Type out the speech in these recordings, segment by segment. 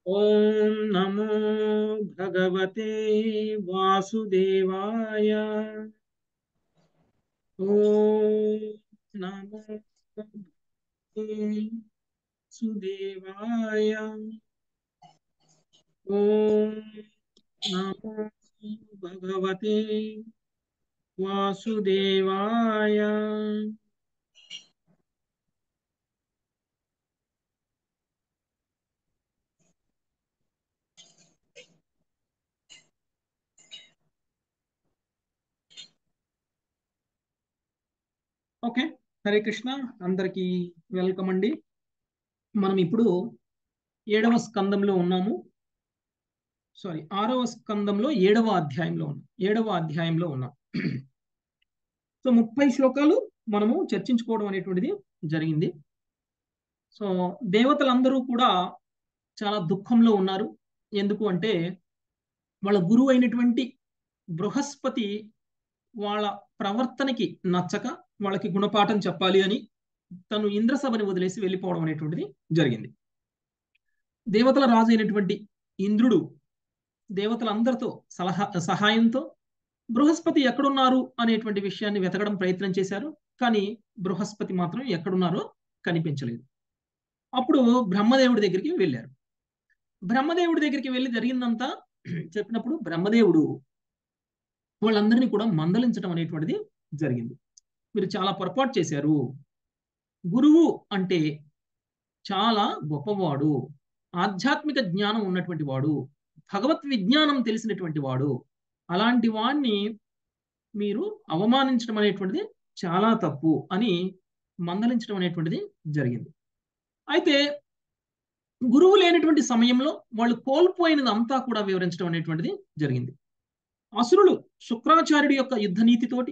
ఓం నమో భగవతే వాసుదేవాయ ఓం నమో భగవతే సుదేవాయ ఓం నమో భగవతే వాసుదేవాయ ఓకే హరే కృష్ణ అందరికీ వెల్కమ్ అండి మనం ఇప్పుడు ఏడవ స్కందంలో ఉన్నాము సారీ ఆరవ స్కందంలో ఏడవ అధ్యాయంలో ఉన్నాం ఏడవ అధ్యాయంలో ఉన్నాం సో ముప్పై శ్లోకాలు మనము చర్చించుకోవడం అనేటువంటిది జరిగింది సో దేవతలందరూ కూడా చాలా దుఃఖంలో ఉన్నారు ఎందుకు అంటే వాళ్ళ గురువు అయినటువంటి బృహస్పతి వాళ్ళ ప్రవర్తనకి నచ్చక వాళ్ళకి గుణపాఠం చెప్పాలి అని తను ఇంద్రసభని వదిలేసి వెళ్ళిపోవడం అనేటువంటిది జరిగింది దేవతల రాజు అయినటువంటి ఇంద్రుడు దేవతలందరితో సలహా సహాయంతో బృహస్పతి ఎక్కడున్నారు అనేటువంటి విషయాన్ని వెతకడం ప్రయత్నం చేశారు కానీ బృహస్పతి మాత్రం ఎక్కడున్నారో కనిపించలేదు అప్పుడు బ్రహ్మదేవుడి దగ్గరికి వెళ్ళారు బ్రహ్మదేవుడి దగ్గరికి వెళ్ళి జరిగిందంతా చెప్పినప్పుడు బ్రహ్మదేవుడు వాళ్ళందరినీ కూడా మందలించడం అనేటువంటిది జరిగింది మీరు చాలా పొరపాటు చేశారు గురువు అంటే చాలా గొప్పవాడు ఆధ్యాత్మిక జ్ఞానం ఉన్నటువంటి వాడు భగవత్ విజ్ఞానం తెలిసినటువంటి వాడు అలాంటి వాణ్ణి మీరు అవమానించడం అనేటువంటిది చాలా తప్పు అని మందలించడం అనేటువంటిది జరిగింది అయితే గురువు లేనటువంటి సమయంలో వాళ్ళు కోల్పోయినది అంతా కూడా వివరించడం అనేటువంటిది జరిగింది అసురులు శుక్రాచార్యుడి యొక్క యుద్ధ నీతితోటి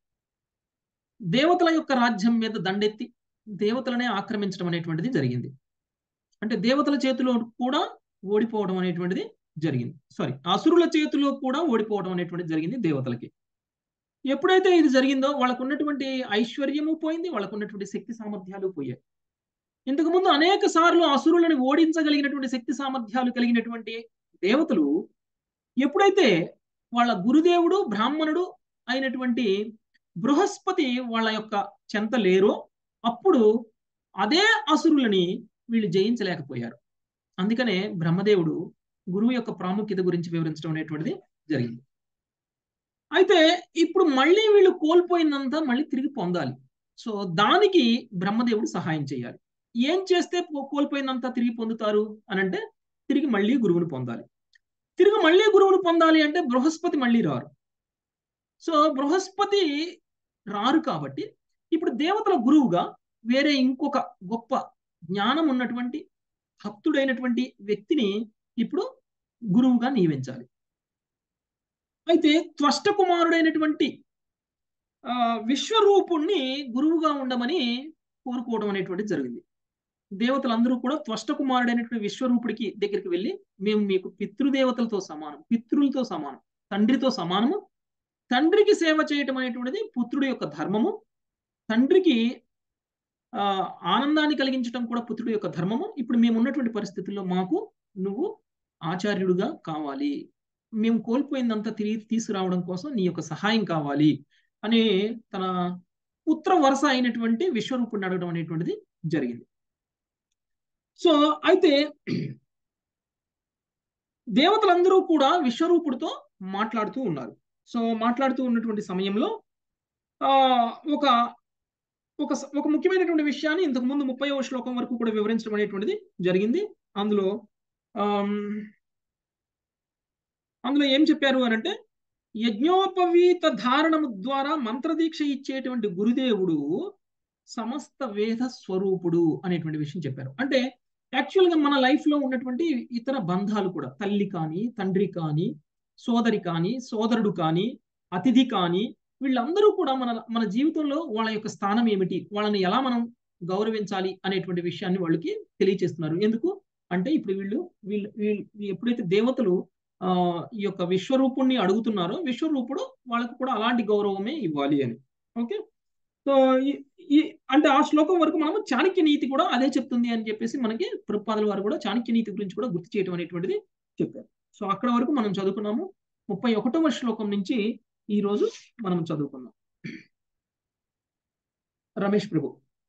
దేవతల యొక్క రాజ్యం మీద దండెత్తి దేవతలనే ఆక్రమించడం అనేటువంటిది జరిగింది అంటే దేవతల చేతిలో కూడా ఓడిపోవడం అనేటువంటిది జరిగింది సారీ అసురుల చేతిలో కూడా ఓడిపోవడం అనేటువంటిది జరిగింది దేవతలకి ఎప్పుడైతే ఇది జరిగిందో వాళ్ళకు ఉన్నటువంటి ఐశ్వర్యము పోయింది వాళ్ళకు ఉన్నటువంటి శక్తి సామర్థ్యాలు పోయాయి ఇంతకు ముందు అనేక సార్లు అసురులను ఓడించగలిగినటువంటి శక్తి సామర్థ్యాలు కలిగినటువంటి దేవతలు ఎప్పుడైతే వాళ్ళ గురుదేవుడు బ్రాహ్మణుడు అయినటువంటి బృహస్పతి వాళ్ళ యొక్క చెంత లేరో అప్పుడు అదే అసురులని వీళ్ళు జయించలేకపోయారు అందుకనే బ్రహ్మదేవుడు గురువు యొక్క ప్రాముఖ్యత గురించి వివరించడం అనేటువంటిది జరిగింది అయితే ఇప్పుడు మళ్ళీ వీళ్ళు కోల్పోయిందంతా మళ్ళీ తిరిగి పొందాలి సో దానికి బ్రహ్మదేవుడు సహాయం చేయాలి ఏం చేస్తే కోల్పోయిందంతా తిరిగి పొందుతారు అని అంటే తిరిగి మళ్ళీ గురువుని పొందాలి తిరిగి మళ్ళీ గురువుని పొందాలి అంటే బృహస్పతి మళ్ళీ రారు సో బృహస్పతి రారు కాబట్టి ఇప్పుడు దేవతల గురువుగా వేరే ఇంకొక గొప్ప జ్ఞానం ఉన్నటువంటి భక్తుడైనటువంటి వ్యక్తిని ఇప్పుడు గురువుగా నియమించాలి అయితే త్వష్ట కుమారుడైనటువంటి విశ్వరూపుణ్ణి గురువుగా ఉండమని కోరుకోవడం అనేటువంటిది జరిగింది దేవతలందరూ కూడా త్వష్ట కుమారుడైనటువంటి విశ్వరూపుడికి దగ్గరికి వెళ్ళి మేము మీకు పితృదేవతలతో సమానం పితృలతో సమానం తండ్రితో సమానము తండ్రికి సేవ చేయటం అనేటువంటిది పుత్రుడి యొక్క ధర్మము తండ్రికి ఆ ఆనందాన్ని కలిగించడం కూడా పుత్రుడి యొక్క ధర్మము ఇప్పుడు మేము ఉన్నటువంటి పరిస్థితుల్లో మాకు నువ్వు ఆచార్యుడుగా కావాలి మేము కోల్పోయిందంతా తిరిగి తీసుకురావడం కోసం నీ యొక్క సహాయం కావాలి అని తన పుత్ర వరస అయినటువంటి విశ్వరూపుడిని అడగడం అనేటువంటిది జరిగింది సో అయితే దేవతలందరూ కూడా విశ్వరూపుడితో మాట్లాడుతూ ఉన్నారు సో మాట్లాడుతూ ఉన్నటువంటి సమయంలో ఒక ఒక ఒక ముఖ్యమైనటువంటి విషయాన్ని ఇంతకు ముందు ముప్పై శ్లోకం వరకు కూడా వివరించడం అనేటువంటిది జరిగింది అందులో అందులో ఏం చెప్పారు అని అంటే యజ్ఞోపవీత ధారణము ద్వారా మంత్రదీక్ష ఇచ్చేటువంటి గురుదేవుడు సమస్త వేద స్వరూపుడు అనేటువంటి విషయం చెప్పారు అంటే యాక్చువల్గా మన లైఫ్లో ఉన్నటువంటి ఇతర బంధాలు కూడా తల్లి కానీ తండ్రి కానీ సోదరి కానీ సోదరుడు కానీ అతిథి కానీ వీళ్ళందరూ కూడా మన మన జీవితంలో వాళ్ళ యొక్క స్థానం ఏమిటి వాళ్ళని ఎలా మనం గౌరవించాలి అనేటువంటి విషయాన్ని వాళ్ళకి తెలియచేస్తున్నారు ఎందుకు అంటే ఇప్పుడు వీళ్ళు వీళ్ళు వీళ్ళు ఎప్పుడైతే దేవతలు ఆ ఈ యొక్క విశ్వరూపుణ్ణి అడుగుతున్నారో విశ్వరూపుడు వాళ్ళకు కూడా అలాంటి గౌరవమే ఇవ్వాలి అని ఓకే సో ఈ అంటే ఆ శ్లోకం వరకు మనము చాణక్య నీతి కూడా అదే చెప్తుంది అని చెప్పేసి మనకి ప్రభుపాదుల వారు కూడా చాణక్య నీతి గురించి కూడా గుర్తు చేయడం అనేటువంటిది చెప్పారు సో అక్కడ వరకు మనం చదువుకున్నాము ముప్పై ఒకటవ శ్లోకం నుంచి ఈ రోజు మనం చదువుకున్నాం రమేష్ ప్రభు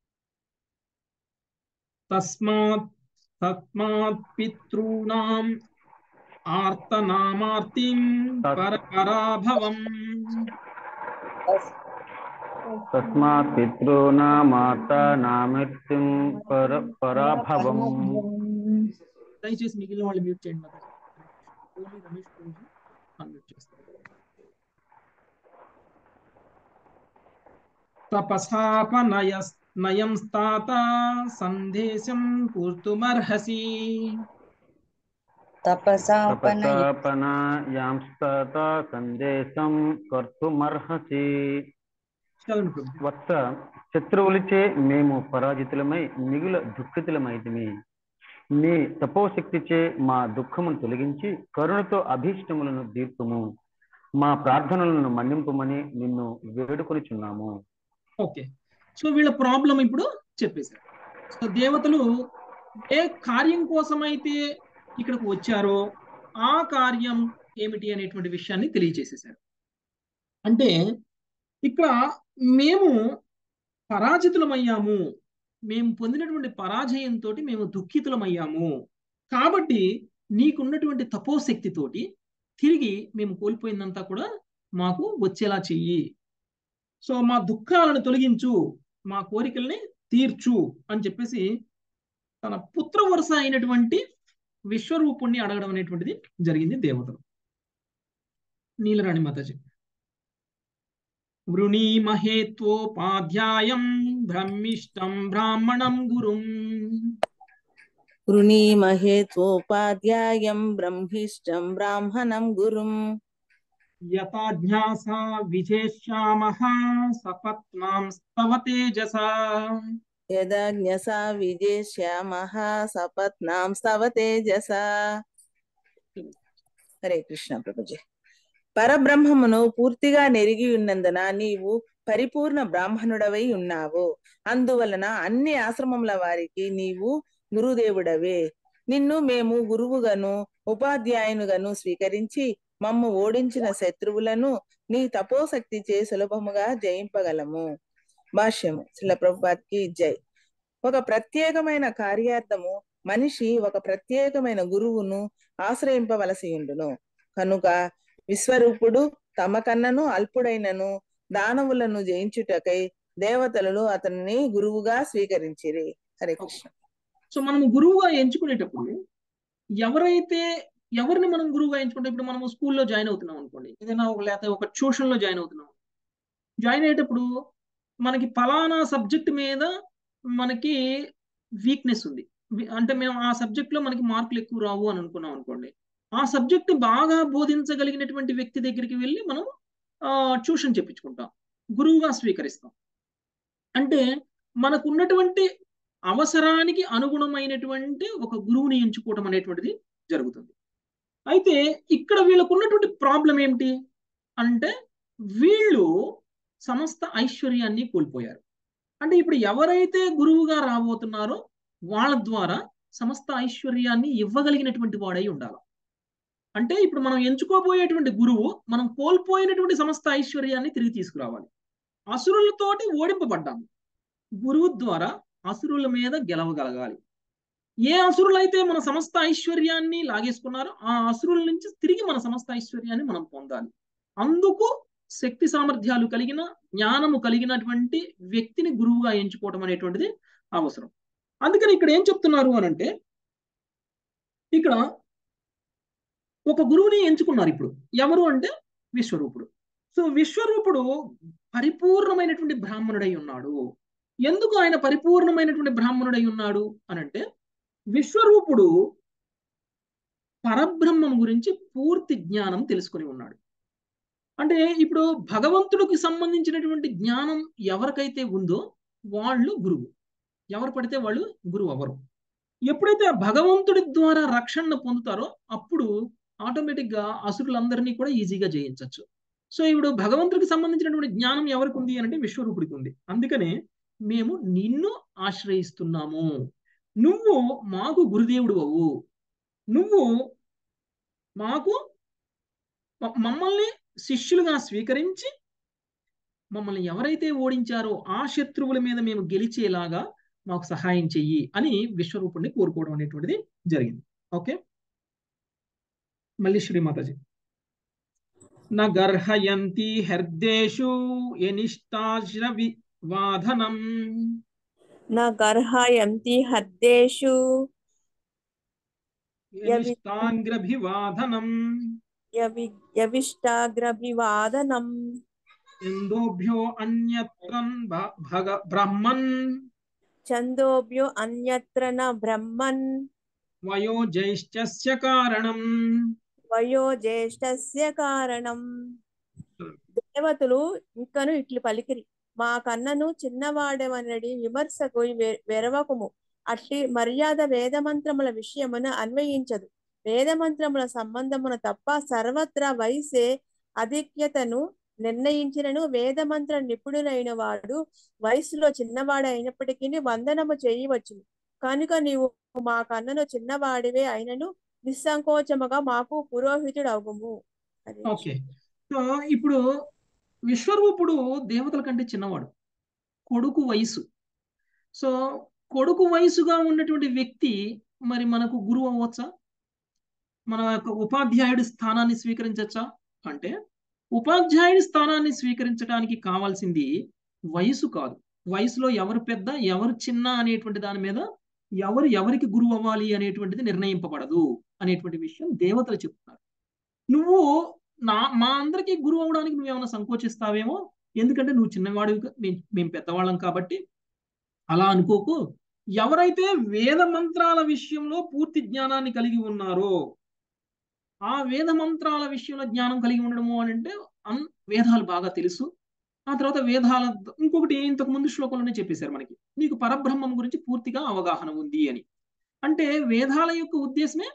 తస్మాత్ తస్మాత్ పితॄణాం ఆర్తనామార్తిం పరపరాభవం తస్మాత్ పితॄనామార్తనామృత్యుం పర పరాభవం దయచేసి మిగిలిన వాళ్ళు మ్యూట్ చేయండి మాకు ఓన్లీ రమేష్ గురించి అన్మ్యూట్ చేస్తాను తపసాపనయ నయం స్థాత సందేశం కూర్తుమర్హసి తపసాపన తపసాపనాయాంస్తత సందేశం కర్తుమర్హసి చదవండి ప్రభు వత్స శత్రువులచే మేము పరాజితులమై మిగుల దుఃఖితులమైతిమి నీ తపోశక్తిచే మా దుఃఖమును తొలగించి కరుణతో అభీష్టములను తీర్పుము మా ప్రార్థనలను మన్నింపుమని నిన్ను వేడుకొనిచున్నాము ఓకే సో వీళ్ళ ప్రాబ్లం ఇప్పుడు చెప్పేశారు సో దేవతలు ఏ కార్యం కోసమైతే ఇక్కడికి వచ్చారో ఆ కార్యం ఏమిటి అనేటువంటి విషయాన్ని తెలియజేసేశారు అంటే ఇక్కడ మేము పరాజితులమయ్యాము మేము పొందినటువంటి పరాజయంతో మేము దుఃఖితులమయ్యాము కాబట్టి నీకున్నటువంటి తపోశక్తితోటి తిరిగి మేము కోల్పోయిందంతా కూడా మాకు వచ్చేలా చెయ్యి సో మా దుఃఖాలను తొలగించు మా కోరికల్ని తీర్చు అని చెప్పేసి తన పుత్ర వరుస అయినటువంటి విశ్వరూపుణ్ణి అడగడం అనేటువంటిది జరిగింది దేవతలు నీలరాణి మాతాజీ వృణీమహేత్వోపాధ్యాయం బ్రహ్మిష్టం బ్రాహ్మణం గురుం వృణీమహే త్వోపాధ్యాయం బ్రహ్మిష్టం బ్రాహ్మణం గురుం యథాజ్ఞాసా విజేష్యామః సపత్నాం స్తవ తేజసా యదాజ్ఞసా విజేష్యామః సపత్నాం స్తవ తేజసా హరే కృష్ణ ప్రభుజీ పరబ్రహ్మమును పూర్తిగా నెరిగి ఉన్నందున నీవు పరిపూర్ణ బ్రాహ్మణుడవై ఉన్నావు అందువలన అన్ని ఆశ్రమముల వారికి నీవు గురుదేవుడవే నిన్ను మేము గురువుగాను ఉపాధ్యాయునుగాను స్వీకరించి మమ్ము ఓడించిన శత్రువులను నీ తపోశక్తి చే సులభముగా జయింపగలము భాష్యము శిల ప్రభుపాద్కి జై ఒక ప్రత్యేకమైన కార్యార్థము మనిషి ఒక ప్రత్యేకమైన గురువును ఆశ్రయింపవలసి ఉండును కనుక విశ్వరూపుడు తమ కన్నను అల్పుడైనను దానవులను జయించుటకై దేవతలు అతన్ని గురువుగా స్వీకరించిరి హరే కృష్ణ సో మనము గురువుగా ఎంచుకునేటప్పుడు ఎవరైతే ఎవరిని మనం గురువుగా ఎంచుకుంటే ఇప్పుడు మనము స్కూల్లో జాయిన్ అవుతున్నాం అనుకోండి ఏదైనా ఒక లేకపోతే ఒక ట్యూషన్లో జాయిన్ అవుతున్నాం జాయిన్ అయ్యేటప్పుడు మనకి ఫలానా సబ్జెక్ట్ మీద మనకి వీక్నెస్ ఉంది వి- అంటే మేము ఆ సబ్జెక్ట్లో మనకి మార్కులు ఎక్కువ రావు అని అనుకున్నాం అనుకోండి ఆ సబ్జెక్ట్ బాగా బోధించగలిగినటువంటి వ్యక్తి దగ్గరికి వెళ్ళి మనం ట్యూషన్ చెప్పించుకుంటాం గురువుగా స్వీకరిస్తాం అంటే మనకున్నటువంటి అవసరానికి అనుగుణమైనటువంటి ఒక గురువుని ఎంచుకోవడం అనేటువంటిది జరుగుతుంది అయితే ఇక్కడ వీళ్ళకు ఉన్నటువంటి ప్రాబ్లం ఏమిటి అంటే వీళ్ళు సమస్త ఐశ్వర్యాన్ని కోల్పోయారు అంటే ఇప్పుడు ఎవరైతే గురువుగా రాబోతున్నారో వాళ్ళ ద్వారా సమస్త ఐశ్వర్యాన్ని ఇవ్వగలిగినటువంటి వాడై ఉండాలి అంటే ఇప్పుడు మనం ఎంచుకోబోయేటువంటి గురువు మనం కోల్పోయినటువంటి సమస్త ఐశ్వర్యాన్ని తిరిగి తీసుకురావాలి అసురులతోటి ఓడింపబడ్డాము గురువు ద్వారా అసురుల మీద గెలవగలగాలి ఏ అసురులైతే మన సమస్త ఐశ్వర్యాన్ని లాగేసుకున్నారో ఆ అసురుల నుంచి తిరిగి మన సమస్త ఐశ్వర్యాన్ని మనం పొందాలి అందుకు శక్తి సామర్థ్యాలు కలిగిన జ్ఞానము కలిగినటువంటి వ్యక్తిని గురువుగా ఎంచుకోవడం అనేటువంటిది అవసరం అందుకని ఇక్కడ ఏం చెప్తున్నారు అని అంటే ఇక్కడ ఒక గురువుని ఎంచుకున్నారు ఇప్పుడు ఎవరు అంటే విశ్వరూపుడు సో విశ్వరూపుడు పరిపూర్ణమైనటువంటి బ్రాహ్మణుడై ఉన్నాడు ఎందుకు ఆయన పరిపూర్ణమైనటువంటి బ్రాహ్మణుడై ఉన్నాడు అని అంటే విశ్వరూపుడు పరబ్రహ్మం గురించి పూర్తి జ్ఞానం తెలుసుకుని ఉన్నాడు అంటే ఇప్పుడు భగవంతుడికి సంబంధించినటువంటి జ్ఞానం ఎవరికైతే ఉందో వాళ్ళు గురువు ఎవరు పడితే వాళ్ళు గురువు అవరు ఎప్పుడైతే ఆ భగవంతుడి ద్వారా రక్షణను పొందుతారో అప్పుడు ఆటోమేటిక్ గా అసురులందరినీ కూడా ఈజీగా జయించవచ్చు సో ఇప్పుడు భగవంతుడికి సంబంధించినటువంటి జ్ఞానం ఎవరికి ఉంది అంటే విశ్వరూపుడికి ఉంది అందుకనే మేము నిన్ను ఆశ్రయిస్తున్నాము నువ్వు మాకు గురుదేవుడు అవు నువ్వు మాకు మ- మమ్మల్ని శిష్యులుగా స్వీకరించి మమ్మల్ని ఎవరైతే ఓడించారో ఆ శత్రువుల మీద మేము గెలిచేలాగా మాకు సహాయం చెయ్యి అని విశ్వరూపుణ్ణి కోరుకోవడం అనేటువంటిది జరిగింది ఓకే మళ్ళీ శ్రీమాతాజీ న గర్హయంతి హర్దేషు ఎనిష్టాశ్రవి వాధనం न गर्हयन्ति हर्देषु ఎనిష్టాంగ్రభివాధనం यवि यविष्टाग्रभिवादनम् ఎందోభ్యో అన్యత్రన్ భ- భగ బ్రహ్మన్ छन्दोभ्यो अन्यत्र न ब्रह्मन् వయోజైశ్చస్య కారణం వయో జ్యేష్ఠస్య కారణం దేవతలు ఇంకను ఇట్లు పలికిరి మా కన్నను చిన్నవాడెవనడి విమర్శకు వె- వెరవకుము అట్టి మర్యాద వేదమంత్రముల విషయమున అన్వయించదు వేదమంత్రముల సంబంధమున తప్ప సర్వత్రా వయసే అధిక్యతను నిర్ణయించినను వేదమంత్ర నిపుణులైన వాడు వయసులో చిన్నవాడు అయినప్పటికీ వందనము చేయవచ్చు కనుక నీవు మా కన్నను చిన్నవాడివే అయినను నిస్సంకోచముగా మాకు పురోహితుడు అగుము అది ఓకే సో ఇప్పుడు విశ్వరూపుడు దేవతల కంటే చిన్నవాడు కొడుకు వయసు సో కొడుకు వయసుగా ఉన్నటువంటి వ్యక్తి మరి మనకు గురువు అవ్వచ్చా మన యొక్క ఉపాధ్యాయుడి స్థానాన్ని స్వీకరించచ్చా అంటే ఉపాధ్యాయుడి స్థానాన్ని స్వీకరించడానికి కావాల్సింది వయసు కాదు వయసులో ఎవరు పెద్ద ఎవరు చిన్న అనేటువంటి దాని మీద ఎవరు ఎవరికి గురువు అవ్వాలి అనేటువంటిది నిర్ణయింపబడదు అనేటువంటి విషయం దేవతలు చెప్తున్నారు నువ్వు నా మా అందరికీ గురువు అవడానికి నువ్వేమైనా సంకోచిస్తావేమో ఎందుకంటే నువ్వు చిన్నవాడివి కా- మేము మేము పెద్దవాళ్ళం కాబట్టి అలా అనుకోకు ఎవరైతే వేద మంత్రాల విషయంలో పూర్తి జ్ఞానాన్ని కలిగి ఉన్నారో ఆ వేద మంత్రాల విషయంలో జ్ఞానం కలిగి ఉండడము అని అంటే అన్ వేదాలు బాగా తెలుసు ఆ తర్వాత వేదాల ఇంకొకటి ఇంతకు ముందు శ్లోకంలోనే చెప్పేశారు మనకి నీకు పరబ్రహ్మం గురించి పూర్తిగా అవగాహన ఉంది అని అంటే వేదాల యొక్క ఉద్దేశమే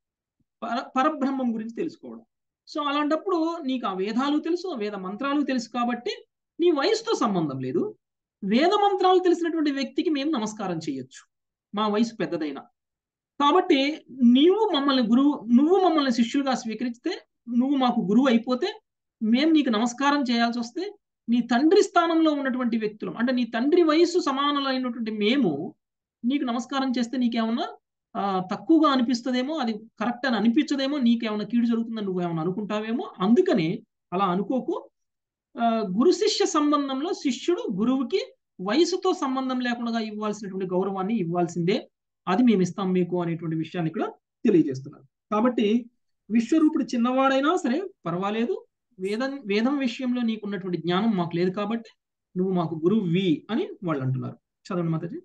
పర పరబ్రహ్మం గురించి తెలుసుకోవడం సో అలాంటప్పుడు నీకు ఆ వేదాలు తెలుసు ఆ వేద మంత్రాలు తెలుసు కాబట్టి నీ వయసుతో సంబంధం లేదు వేద మంత్రాలు తెలిసినటువంటి వ్యక్తికి మేము నమస్కారం చేయొచ్చు మా వయసు పెద్దదైనా కాబట్టి నీవు మమ్మల్ని గురువు నువ్వు మమ్మల్ని శిష్యులుగా స్వీకరిస్తే నువ్వు మాకు గురువు అయిపోతే మేము నీకు నమస్కారం చేయాల్సి వస్తే నీ తండ్రి స్థానంలో ఉన్నటువంటి వ్యక్తులు అంటే నీ తండ్రి వయసు సమానులైనటువంటి మేము నీకు నమస్కారం చేస్తే నీకేమన్నా ఆ, తక్కువగా అనిపిస్తుందేమో అది కరెక్ట్ అని అనిపించదేమో నీకేమైనా కీడు జరుగుతుందని నువ్వేమైనా అనుకుంటావేమో అందుకని అలా అనుకోకు ఆ, గురు శిష్య సంబంధంలో శిష్యుడు గురువుకి వయసుతో సంబంధం లేకుండా ఇవ్వాల్సినటువంటి గౌరవాన్ని ఇవ్వాల్సిందే అది మేము ఇస్తాం మీకు అనేటువంటి విషయాన్ని ఇక్కడ తెలియజేస్తున్నారు కాబట్టి విశ్వరూపుడు చిన్నవాడైనా సరే పర్వాలేదు వేదం వేదం విషయంలో నీకున్నటువంటి జ్ఞానం మాకు లేదు కాబట్టి నువ్వు మాకు గురువువి అని వాళ్ళు అంటున్నారు చదవండి మాతాజీ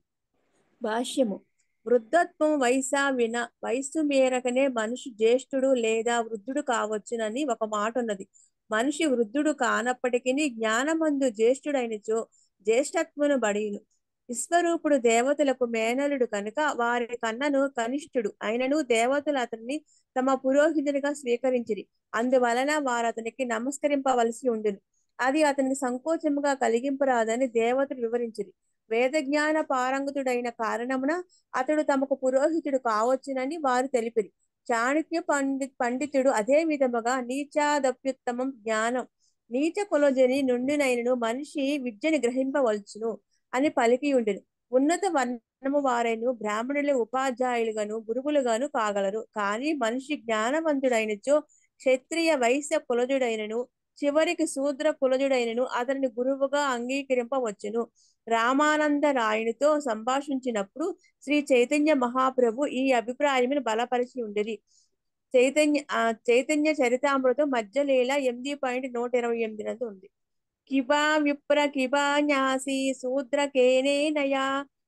భాష్యము వృద్ధత్వం వయసా విన వయస్సు మేరకనే మనిషి జ్యేష్ఠుడు లేదా వృద్ధుడు కావచ్చునని ఒక మాట ఉన్నది మనిషి వృద్ధుడు కానప్పటికీ జ్ఞానమందు జ్యేష్ఠుడైనచో జ్యేష్ఠత్వను బడిను విశ్వరూపుడు దేవతలకు మేనలుడు కనుక వారి కన్నను కనిష్ఠుడు అయినను దేవతలు అతన్ని తమ పురోహితునిగా స్వీకరించిరి అందువలన వారు అతనికి నమస్కరింపవలసి ఉండును అది అతనికి సంకోచముగా కలిగింపరాదని దేవతలు వివరించిరి వేద జ్ఞాన పారంగతుడైన కారణమున అతడు తమకు పురోహితుడు కావచ్చునని వారు తెలిపిరి చాణక్య పండి పండితుడు అదే విధముగా నీచాదప్యుత్తమం జ్ఞానం నీచ కులజని నుండినైనను మనిషి విద్యని గ్రహింపవలచును అని పలికి ఉండెను ఉన్నత వర్ణము వారైన బ్రాహ్మణుల ఉపాధ్యాయులుగాను గురువులుగాను కాగలరు కానీ మనిషి జ్ఞానవంతుడైనచో క్షత్రియ వైశ్య కులజుడైనను చివరికి శూద్ర కులజుడైనను అతని గురువుగా అంగీకరింపవచ్చును రామానంద రాయునితో సంభాషించినప్పుడు శ్రీ చైతన్య మహాప్రభు ఈ అభిప్రాయమును బలపరిచి ఉండేది చైతన్య ఆ చైతన్య చరితామృతం మధ్యలీల ఎనిమిది పాయింట్ నూట ఇరవై ఎనిమిది నందు ఉంది కిబా విప్ర కిబా న్యాసి శూద్ర కేనేనయా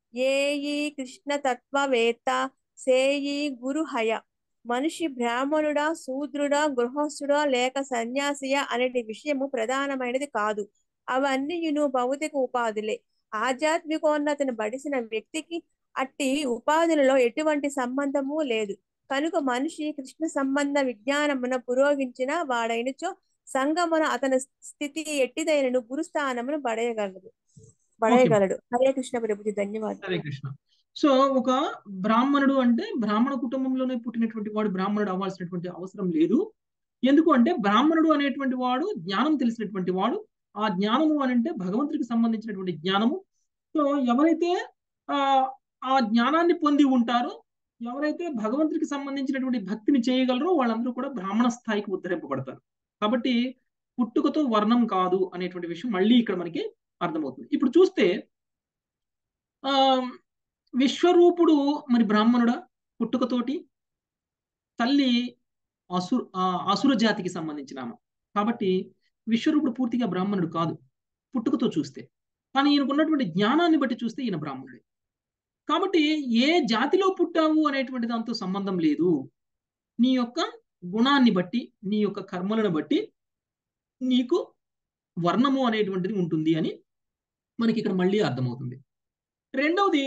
ఏయి కృష్ణ తత్వవేత్త సేయి గురు హయ మనిషి బ్రాహ్మణుడా శూద్రుడా గృహస్థుడా లేక సన్యాసియా అనే విషయము ప్రధానమైనది కాదు అవన్నీయును భౌతిక ఉపాధులే ఆధ్యాత్మికోన్నతిని బడిసిన వ్యక్తికి అట్టి ఉపాధులలో ఎటువంటి సంబంధము లేదు కనుక మనిషి కృష్ణ సంబంధ విజ్ఞానమున పురోగించిన వాడైనచో సంగమున అతని స్థితి ఎట్టిదైనను గురుస్థానమును పడేయగలదు పడేయగలడు హరే కృష్ణ ప్రభుజీ ధన్యవాదాలు హరే కృష్ణ సో ఒక బ్రాహ్మణుడు అంటే బ్రాహ్మణ కుటుంబంలోనే పుట్టినటువంటి వాడు బ్రాహ్మణుడు అవ్వాల్సినటువంటి అవసరం లేదు ఎందుకు అంటే బ్రాహ్మణుడు అనేటువంటి వాడు జ్ఞానం తెలిసినటువంటి వాడు ఆ జ్ఞానము అని అంటే భగవంతుడికి సంబంధించినటువంటి జ్ఞానము సో ఎవరైతే ఆ ఆ జ్ఞానాన్ని పొంది ఉంటారో ఎవరైతే భగవంతుడికి సంబంధించినటువంటి భక్తిని చేయగలరో వాళ్ళందరూ కూడా బ్రాహ్మణ స్థాయికి ఉద్ధరింపబడతారు కాబట్టి పుట్టుకతో వర్ణం కాదు అనేటువంటి విషయం మళ్ళీ ఇక్కడ మనకి అర్థమవుతుంది ఇప్పుడు చూస్తే ఆ విశ్వరూపుడు మరి బ్రాహ్మణుడా పుట్టుకతోటి తల్లి అసురు అసుర జాతికి సంబంధించిన ఆమె కాబట్టి విశ్వరూపుడు పూర్తిగా బ్రాహ్మణుడు కాదు పుట్టుకతో చూస్తే కానీ ఈయనకున్నటువంటి జ్ఞానాన్ని బట్టి చూస్తే ఈయన బ్రాహ్మణుడే కాబట్టి ఏ జాతిలో పుట్టావు అనేటువంటి దాంతో సంబంధం లేదు నీ యొక్క గుణాన్ని బట్టి నీ యొక్క కర్మలను బట్టి నీకు వర్ణము అనేటువంటిది ఉంటుంది అని మనకి ఇక్కడ మళ్ళీ అర్థమవుతుంది రెండవది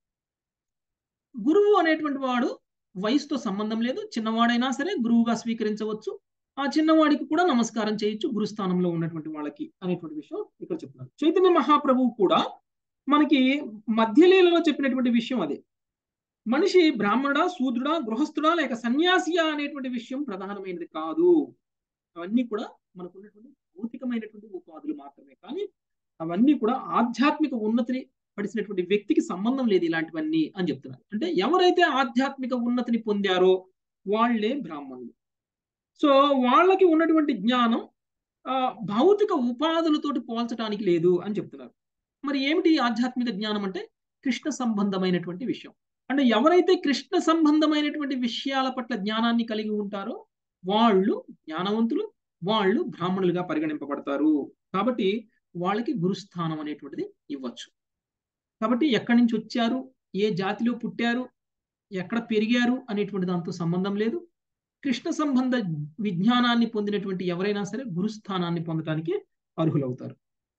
గురువు అనేటువంటి వాడు వయసుతో సంబంధం లేదు చిన్నవాడైనా సరే గురువుగా స్వీకరించవచ్చు ఆ చిన్నవాడికి కూడా నమస్కారం చేయొచ్చు గురుస్థానంలో ఉన్నటువంటి వాళ్ళకి అనేటువంటి విషయం ఇక్కడ చెప్తున్నారు చైతన్య మహాప్రభువు కూడా మనకి మధ్యలీలలో చెప్పినటువంటి విషయం అదే మనిషి బ్రాహ్మణుడా శూద్రుడా గృహస్థుడా లేక సన్యాసియా అనేటువంటి విషయం ప్రధానమైనది కాదు అవన్నీ కూడా మనకు ఉన్నటువంటి భౌతికమైనటువంటి ఉపాధులు మాత్రమే కానీ అవన్నీ కూడా ఆధ్యాత్మిక ఉన్నతిని పడిసినటువంటి వ్యక్తికి సంబంధం లేదు ఇలాంటివన్నీ అని చెప్తున్నారు అంటే ఎవరైతే ఆధ్యాత్మిక ఉన్నతిని పొందారో వాళ్లే బ్రాహ్మణులు సో వాళ్ళకి ఉన్నటువంటి జ్ఞానం భౌతిక ఉపాధులతోటి పోల్చడానికి లేదు అని చెప్తున్నారు మరి ఏమిటి ఆధ్యాత్మిక జ్ఞానం అంటే కృష్ణ సంబంధమైనటువంటి విషయం అంటే ఎవరైతే కృష్ణ సంబంధమైనటువంటి విషయాల పట్ల జ్ఞానాన్ని కలిగి ఉంటారో వాళ్ళు జ్ఞానవంతులు వాళ్ళు బ్రాహ్మణులుగా పరిగణింపబడతారు కాబట్టి వాళ్ళకి గురుస్థానం అనేటువంటిది ఇవ్వచ్చు కాబట్టి ఎక్కడి నుంచి వచ్చారు ఏ జాతిలో పుట్టారు ఎక్కడ పెరిగారు అనేటువంటి దాంతో సంబంధం లేదు కృష్ణ సంబంధ విజ్ఞానాన్ని పొందినటువంటి ఎవరైనా సరే గురుస్థానాన్ని పొందటానికి అర్హులవుతారు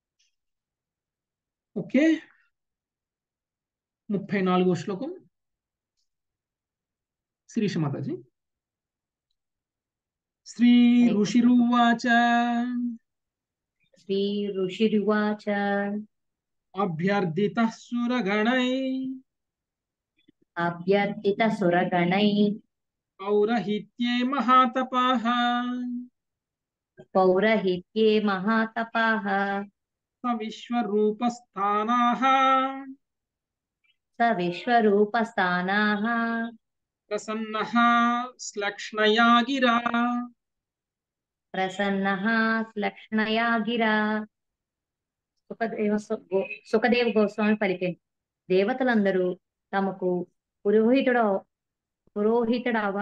ఓకే ముప్పై నాలుగో శ్లోకం శిరీష మాతాజీ శ్రీ ఋషిరువాచ శ్రీ ఋషిరువాచ అభ్యర్థిత సురగణై అభ్యర్థిత సురగణై పౌరహిత్యే మహాతపాః పౌరహిత్యే మహాతపాః స విశ్వరూపస్థానాః స విశ్వరూపస్థానాః ప్రసన్నః శ్లక్ష్ణయా గిరా ప్రసన్నః శ్లక్ష్ణయా గిరా సుఖదేవ సుఖదేవ గోస్వామి పలికింది దేవతలందరూ తమకు పురోహితుడు పురోహితుడవ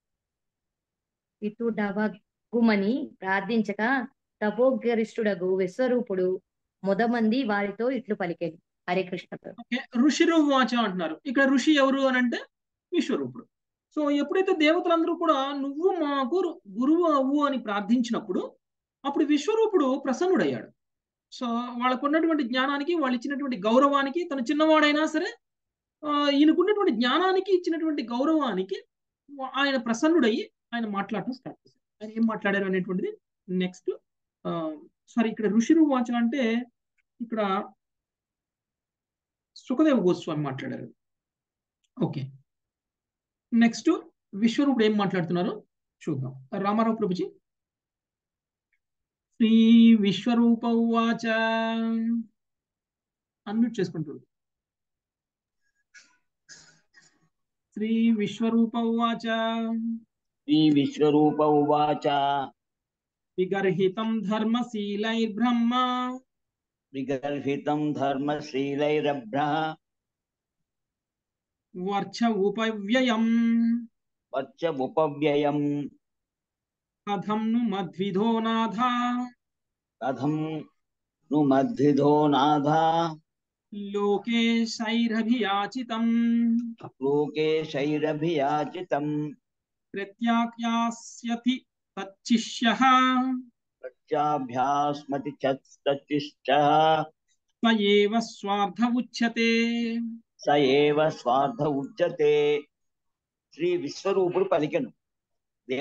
ఇటుడవగుమని ప్రార్థించక తపోగరిష్ఠుడగు విశ్వరూపుడు మొదమంది వారితో ఇట్లు పలికేది హరే కృష్ణ ఋషిరువాచ అంటున్నారు ఇక్కడ ఋషి ఎవరు అని అంటే విశ్వరూపుడు సో ఎప్పుడైతే దేవతలందరూ కూడా నువ్వు మాకు గురువు అవ్వు అని ప్రార్థించినప్పుడు అప్పుడు విశ్వరూపుడు ప్రసన్నుడయ్యాడు సో వాళ్ళకు ఉన్నటువంటి జ్ఞానానికి వాళ్ళు ఇచ్చినటువంటి గౌరవానికి తను చిన్నవాడైనా సరే ఈయనకున్నటువంటి జ్ఞానానికి ఇచ్చినటువంటి గౌరవానికి ఆయన ప్రసన్నుడయ్యి ఆయన మాట్లాడటం స్టార్ట్ చేశారు ఆయన ఏం మాట్లాడారు అనేటువంటిది నెక్స్ట్ సారీ ఇక్కడ ఋషిరు వాచ అంటే ఇక్కడ సుఖదేవ గోస్వామి మాట్లాడారు ఓకే నెక్స్ట్ విశ్వరూపుడు ఏం మాట్లాడుతున్నారో చూద్దాం రామారావు ప్రభుజీ శ్రీ విశ్వరూప ఉవాచ అన్మ్యూట్ చేసుకుంటుంది శ్రీ విశ్వరూప ఉవాచ శ్రీ విశ్వరూప ఉవాచ విగర్హితం ధర్మశీలైర్బ్రహ్మ విగర్హితం ధర్మశీలైరభ్ర వర్చ ఉపవ్యయం వర్చ ఉపవ్యయం కథం ను మధ్విధో నాథ కథం ను మధ్విధో నాథ లోకే శైరభియాచితం లోకే శైరభియాచితం ప్రత్యాఖ్యాస్యతి తచ్చిష్య ప్రత్యాభ్యాస్మతి చచ్చిశ్చ స ఏవ స్వార్థ ఉచ్యతే స ఏవ స్వార్థ ఉచ్యతే శ్రీ విశ్వరూపుడు పలికెను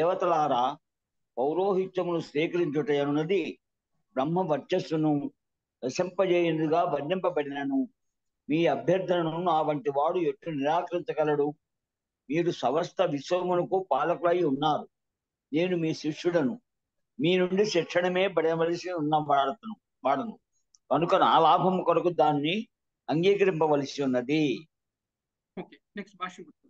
దేవతలారా పౌరోహిత్యమును స్వీకరించుట అనున్నది బ్రహ్మ వర్చస్సును రసింపజేయునుగా వర్ణింపబడినను మీ అభ్యర్థనను నా వంటి వాడు ఎట్లు నిరాకరించగలడు మీరు సమస్త విశ్వమునకు పాలకులై ఉన్నారు నేను మీ శిష్యుడను మీ నుండి శిక్షణమే పడవలసి ఉన్న వాడతను వాడను కనుక నా లాభం కొరకు దాన్ని అంగీకరింపవలసి ఉన్నది ఓకే నెక్స్ట్ భాష్యం గుర్తు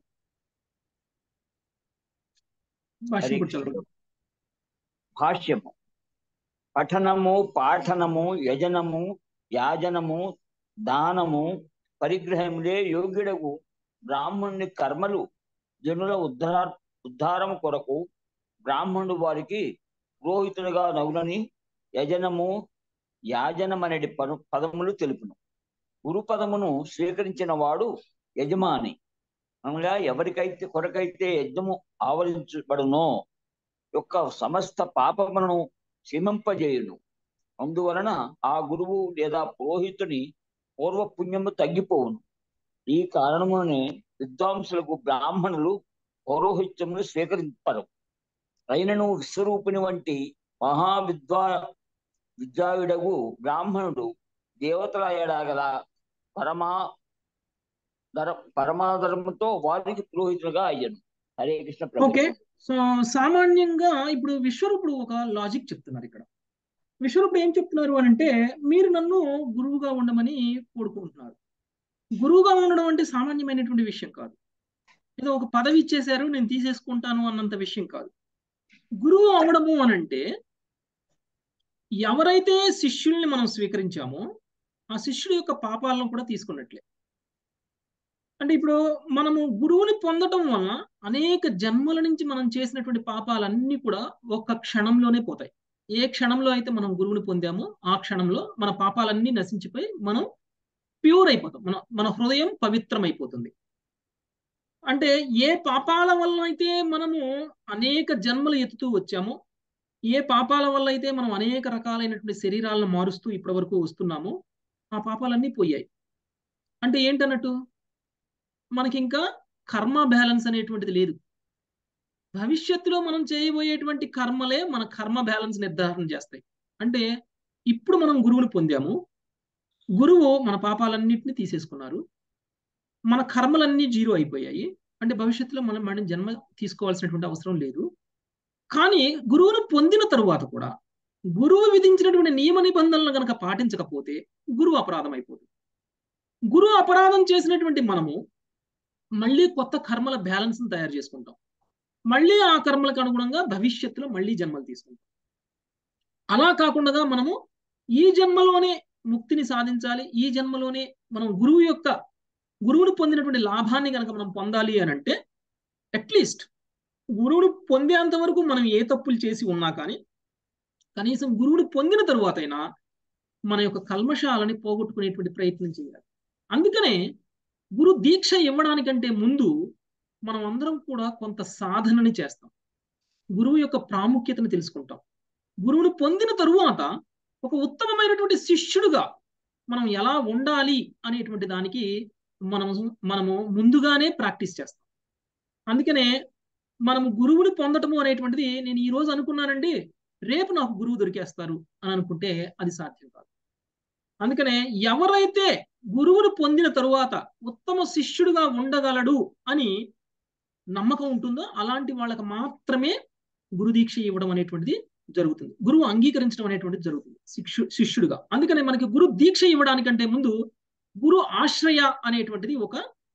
భాష్యం గుర్తు చదవండి. భాష్యము పఠనము పాఠనము యజనము యాజనము దానము పరిగ్రహములే యోగ్యుడకు బ్రాహ్మణుని కర్మలు జనుల ఉద్ధార ఉద్ధారం కొరకు బ్రాహ్మణుడు వారికి పురోహితునిగా నవ్వులని యజనము యాజనం అనే పద పదములు తెలుపును గురు పదమును స్వీకరించిన వాడు యజమాని అనగా ఎవరికైతే కొరకైతే యజ్ఞము ఆవరించబడునో యొక్క సమస్త పాపములను క్షమింపజేయును అందువలన ఆ గురువు లేదా పురోహితుని పూర్వ పుణ్యము తగ్గిపోవును ఈ కారణమునే విద్వాంసులకు బ్రాహ్మణులు పౌరోహిత్యములు స్వీకరింపరు అయినను విశ్వరూపిణి వంటి మహా విద్వా విద్యాయుడగు బ్రాహ్మణుడు దేవతల ఎడగల పరమా ధర పరమాధర్మంతో వారికి పురోహితులుగా అయ్యను హరే కృష్ణ ప్రభు ఓకే సో సామాన్యంగా ఇప్పుడు విశ్వరూపుడు ఒక లాజిక్ చెప్తున్నారు ఇక్కడ విశ్వరూపుడు ఏం చెప్తున్నారు అని అంటే మీరు నన్ను గురువుగా ఉండమని కోరుకుంటున్నారు గురువుగా ఉండడం అంటే సామాన్యమైనటువంటి విషయం కాదు ఏదో ఒక పదవి ఇచ్చేశారు నేను తీసేసుకుంటాను అన్నంత విషయం కాదు గురువు అవడము అని అంటే ఎవరైతే శిష్యుల్ని మనం స్వీకరించామో ఆ శిష్యుడి యొక్క పాపాలను కూడా తీసుకున్నట్లే అంటే ఇప్పుడు మనము గురువుని పొందటం వలన అనేక జన్మల నుంచి మనం చేసినటువంటి పాపాలన్నీ కూడా ఒక్క క్షణంలోనే పోతాయి ఏ క్షణంలో అయితే మనం గురువుని పొందామో ఆ క్షణంలో మన పాపాలన్నీ నశించిపోయి మనం ప్యూర్ అయిపోతాం మన మన హృదయం పవిత్రమైపోతుంది అంటే ఏ పాపాల వల్ల అయితే మనము అనేక జన్మలు ఎత్తుతూ వచ్చామో ఏ పాపాల వల్ల అయితే మనం అనేక రకాలైనటువంటి శరీరాలను మారుస్తూ ఇప్పటి వరకు వస్తున్నామో ఆ పాపాలన్నీ పోయాయి అంటే ఏంటన్నట్టు మనకి ఇంకా కర్మ బ్యాలెన్స్ అనేటువంటిది లేదు భవిష్యత్తులో మనం చేయబోయేటువంటి కర్మలే మన కర్మ బ్యాలెన్స్ నిర్ధారణ చేస్తాయి అంటే ఇప్పుడు మనం గురువుని పొందాము గురువు మన పాపాలన్నింటినీ తీసేసుకున్నారు మన కర్మలన్నీ జీరో అయిపోయాయి అంటే భవిష్యత్తులో మనం మనం జన్మ తీసుకోవాల్సినటువంటి అవసరం లేదు కానీ గురువును పొందిన తరువాత కూడా గురువు విధించినటువంటి నియమ నిబంధనలు కనుక పాటించకపోతే గురువు అపరాధం అయిపోతుంది గురువు అపరాధం చేసినటువంటి మనము మళ్ళీ కొత్త కర్మల బ్యాలెన్స్ తయారు చేసుకుంటాం మళ్ళీ ఆ కర్మలకు అనుగుణంగా భవిష్యత్తులో మళ్ళీ జన్మలు తీసుకుంటాం అలా కాకుండా మనము ఈ జన్మలోనే ముక్తిని సాధించాలి ఈ జన్మలోనే మనం గురువు యొక్క గురువును పొందినటువంటి లాభాన్ని కనుక మనం పొందాలి అని అంటే అట్లీస్ట్ గురువును పొందేంత వరకు మనం ఏ తప్పులు చేసి ఉన్నా కానీ కనీసం గురువుని పొందిన తరువాతైనా మన యొక్క కల్మషాలని పోగొట్టుకునేటువంటి ప్రయత్నం చేయాలి అందుకనే గురు దీక్ష ఇవ్వడానికంటే ముందు మనం అందరం కూడా కొంత సాధనని చేస్తాం గురువు యొక్క ప్రాముఖ్యతను తెలుసుకుంటాం గురువును పొందిన తరువాత ఒక ఉత్తమమైనటువంటి శిష్యుడుగా మనం ఎలా ఉండాలి అనేటువంటి దానికి మనం మనము ముందుగానే ప్రాక్టీస్ చేస్తాం అందుకనే మనం గురువుని పొందటము అనేటువంటిది నేను ఈ రోజు అనుకున్నానండి రేపు నాకు గురువు దొరికేస్తారు అని అనుకుంటే అది సాధ్యం కాదు అందుకనే ఎవరైతే గురువును పొందిన తరువాత ఉత్తమ శిష్యుడుగా ఉండగలడు అని నమ్మకం ఉంటుందో అలాంటి వాళ్ళకి మాత్రమే గురుదీక్ష ఇవ్వడం అనేటువంటిది జరుగుతుంది గురువు అంగీకరించడం అనేటువంటిది జరుగుతుంది శిష్యు శిష్యుడుగా అందుకనే మనకి గురు దీక్ష ఇవ్వడానికంటే ముందు గురు ఆశ్రయ అనేటువంటిది ఒక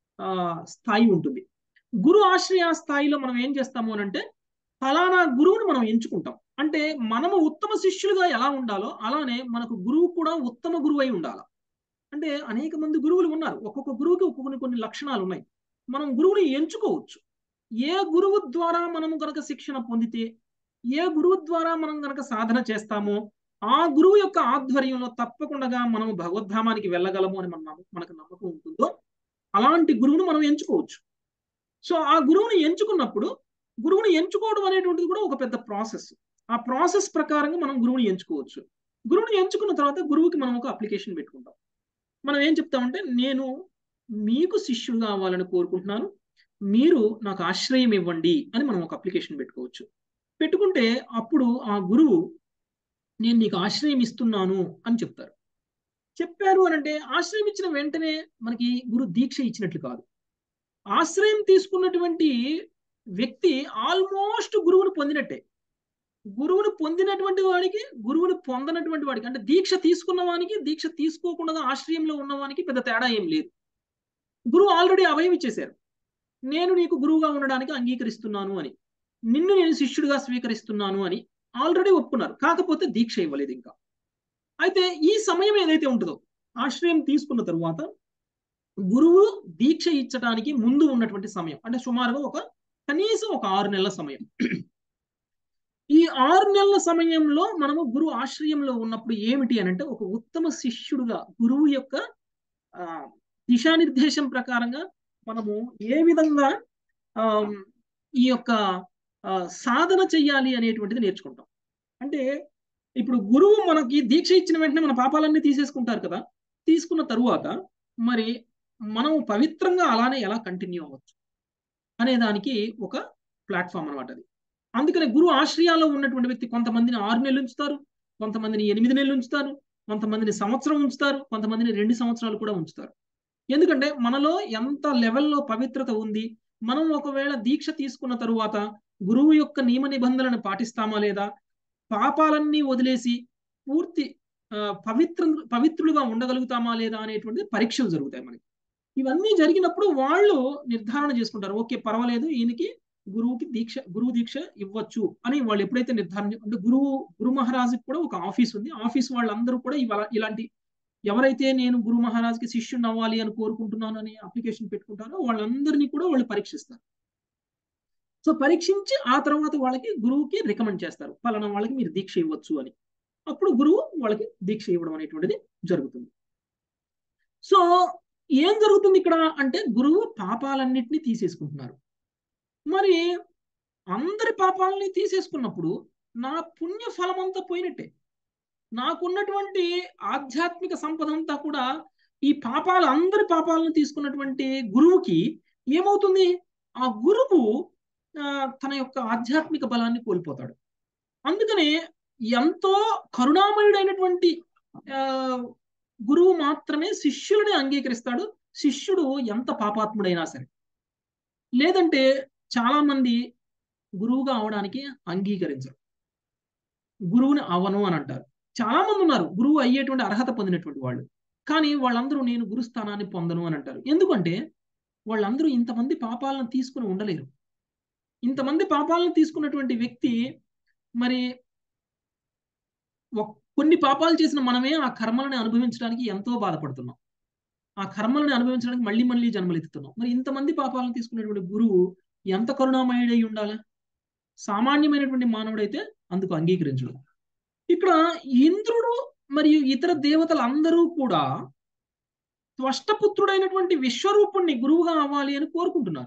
స్థాయి ఉంటుంది గురు ఆశ్రయ స్థాయిలో మనం ఏం చేస్తాము అని అంటే ఫలానా గురువుని మనం ఎంచుకుంటాం అంటే మనము ఉత్తమ శిష్యులుగా ఎలా ఉండాలో అలానే మనకు గురువు కూడా ఉత్తమ గురువు అయి ఉండాలి అంటే అనేక మంది గురువులు ఉన్నారు ఒక్కొక్క గురువుకి ఒక్కొక్క కొన్ని లక్షణాలు ఉన్నాయి మనం గురువుని ఎంచుకోవచ్చు ఏ గురువు ద్వారా మనము కనుక శిక్షణ పొందితే ఏ గురువు ద్వారా మనం కనుక సాధన చేస్తామో ఆ గురువు యొక్క ఆధ్వర్యంలో తప్పకుండా మనము భగవద్ధామానికి వెళ్ళగలము అని మన మనకు నమ్మకం ఉంటుందో అలాంటి గురువును మనం ఎంచుకోవచ్చు సో ఆ గురువుని ఎంచుకున్నప్పుడు గురువుని ఎంచుకోవడం అనేటువంటిది కూడా ఒక పెద్ద ప్రాసెస్ ఆ ప్రాసెస్ ప్రకారంగా మనం గురువుని ఎంచుకోవచ్చు గురువుని ఎంచుకున్న తర్వాత గురువుకి మనం ఒక అప్లికేషన్ పెట్టుకుంటాం మనం ఏం చెప్తామంటే నేను మీకు శిష్యుడు కావాలని కోరుకుంటున్నాను మీరు నాకు ఆశ్రయం ఇవ్వండి అని మనం ఒక అప్లికేషన్ పెట్టుకోవచ్చు పెట్టుకుంటే అప్పుడు ఆ గురువు నేను నీకు ఆశ్రయం ఇస్తున్నాను అని చెప్తారు చెప్పారు అని అంటే ఆశ్రయం ఇచ్చిన వెంటనే మనకి గురు దీక్ష ఇచ్చినట్లు కాదు ఆశ్రయం తీసుకున్నటువంటి వ్యక్తి ఆల్మోస్ట్ గురువును పొందినట్టే గురువును పొందినటువంటి వాడికి గురువును పొందనటువంటి వాడికి అంటే దీక్ష తీసుకున్న వానికి దీక్ష తీసుకోకుండా ఆశ్రయంలో ఉన్నవానికి పెద్ద తేడా ఏం లేదు గురువు ఆల్రెడీ అభయం ఇచ్చేశారు నేను నీకు గురువుగా ఉండడానికి అంగీకరిస్తున్నాను అని నిన్ను నేను శిష్యుడిగా స్వీకరిస్తున్నాను అని ఆల్రెడీ ఒప్పుకున్నారు కాకపోతే దీక్ష ఇవ్వలేదు ఇంకా అయితే ఈ సమయం ఏదైతే ఉంటుందో ఆశ్రయం తీసుకున్న తరువాత గురువు దీక్ష ఇచ్చడానికి ముందు ఉన్నటువంటి సమయం అంటే సుమారుగా ఒక కనీసం ఒక ఆరు నెలల సమయం ఈ ఆరు నెలల సమయంలో మనము గురువు ఆశ్రయంలో ఉన్నప్పుడు ఏమిటి అని అంటే ఒక ఉత్తమ శిష్యుడుగా గురువు యొక్క ఆ దిశానిర్దేశం ప్రకారంగా మనము ఏ విధంగా ఆ ఈ యొక్క సాధన చెయ్యాలి అనేటువంటిది నేర్చుకుంటాం అంటే ఇప్పుడు గురువు మనకి దీక్ష ఇచ్చిన వెంటనే మన పాపాలన్నీ తీసేసుకుంటారు కదా తీసుకున్న తరువాత మరి మనం పవిత్రంగా అలానే ఎలా కంటిన్యూ అవ్వచ్చు అనే దానికి ఒక ప్లాట్ఫామ్ అనమాట అది అందుకనే గురు ఆశ్రయాల్లో ఉన్నటువంటి వ్యక్తి కొంతమందిని ఆరు నెలలు ఉంచుతారు కొంతమందిని ఎనిమిది నెలలు ఉంచుతారు కొంతమందిని సంవత్సరం ఉంచుతారు కొంతమందిని రెండు సంవత్సరాలు కూడా ఉంచుతారు ఎందుకంటే మనలో ఎంత లెవెల్లో పవిత్రత ఉంది మనం ఒకవేళ దీక్ష తీసుకున్న తరువాత గురువు యొక్క నియమ నిబంధనలను పాటిస్తామా లేదా పాపాలన్నీ వదిలేసి పూర్తి పవిత్ర పవిత్రులుగా ఉండగలుగుతామా లేదా అనేటువంటిది పరీక్షలు జరుగుతాయి మనకి ఇవన్నీ జరిగినప్పుడు వాళ్ళు నిర్ధారణ చేసుకుంటారు ఓకే పర్వాలేదు ఈయనకి గురువుకి దీక్ష గురువు దీక్ష ఇవ్వచ్చు అని వాళ్ళు ఎప్పుడైతే నిర్ధారణ అంటే గురువు గురు మహారాజుకి కూడా ఒక ఆఫీస్ ఉంది ఆఫీస్ వాళ్ళందరూ కూడా ఇవాళ ఇలాంటి ఎవరైతే నేను గురు మహారాజ్కి శిష్యుని అవ్వాలి అని కోరుకుంటున్నాను అని అప్లికేషన్ పెట్టుకుంటారో వాళ్ళందరినీ కూడా వాళ్ళు పరీక్షిస్తారు సో పరీక్షించి ఆ తర్వాత వాళ్ళకి గురువుకి రికమెండ్ చేస్తారు పలానా వాళ్ళకి మీరు దీక్ష ఇవ్వచ్చు అని అప్పుడు గురువు వాళ్ళకి దీక్ష ఇవ్వడం అనేటువంటిది జరుగుతుంది సో ఏం జరుగుతుంది ఇక్కడ అంటే గురువు పాపాలన్నింటినీ తీసేసుకుంటున్నారు మరి అందరి పాపాలని తీసేసుకున్నప్పుడు నా పుణ్య ఫలం అంతా పోయినట్టే నాకున్నటువంటి ఆధ్యాత్మిక సంపద అంతా కూడా ఈ పాపాలు అందరి పాపాలను తీసుకున్నటువంటి గురువుకి ఏమవుతుంది ఆ గురువు తన యొక్క ఆధ్యాత్మిక బలాన్ని కోల్పోతాడు అందుకనే ఎంతో కరుణామయుడైనటువంటి గురువు మాత్రమే శిష్యులని అంగీకరిస్తాడు శిష్యుడు ఎంత పాపాత్ముడైనా సరే లేదంటే చాలా మంది గురువుగా అవడానికి అంగీకరించరు గురువుని అవను అని అంటారు చాలా మంది ఉన్నారు గురువు అయ్యేటువంటి అర్హత పొందినటువంటి వాళ్ళు కానీ వాళ్ళందరూ నేను గురుస్థానాన్ని పొందను అని అంటారు ఎందుకంటే వాళ్ళందరూ ఇంతమంది పాపాలను తీసుకుని ఉండలేరు ఇంతమంది పాపాలను తీసుకున్నటువంటి వ్యక్తి మరి కొన్ని పాపాలు చేసిన మనమే ఆ కర్మలని అనుభవించడానికి ఎంతో బాధపడుతున్నాం ఆ కర్మలని అనుభవించడానికి మళ్ళీ మళ్ళీ జన్మలెత్తుతున్నాం మరి ఇంతమంది పాపాలను తీసుకునేటువంటి గురువు ఎంత కరుణామయుడై ఉండాలి సామాన్యమైనటువంటి మానవుడైతే అందుకు అంగీకరించడు ఇక్కడ ఇంద్రుడు మరియు ఇతర దేవతలు అందరూ కూడా త్వష్టపుత్రుడైనటువంటి విశ్వరూపుణ్ణి గురువుగా అవ్వాలి అని కోరుకుంటున్నారు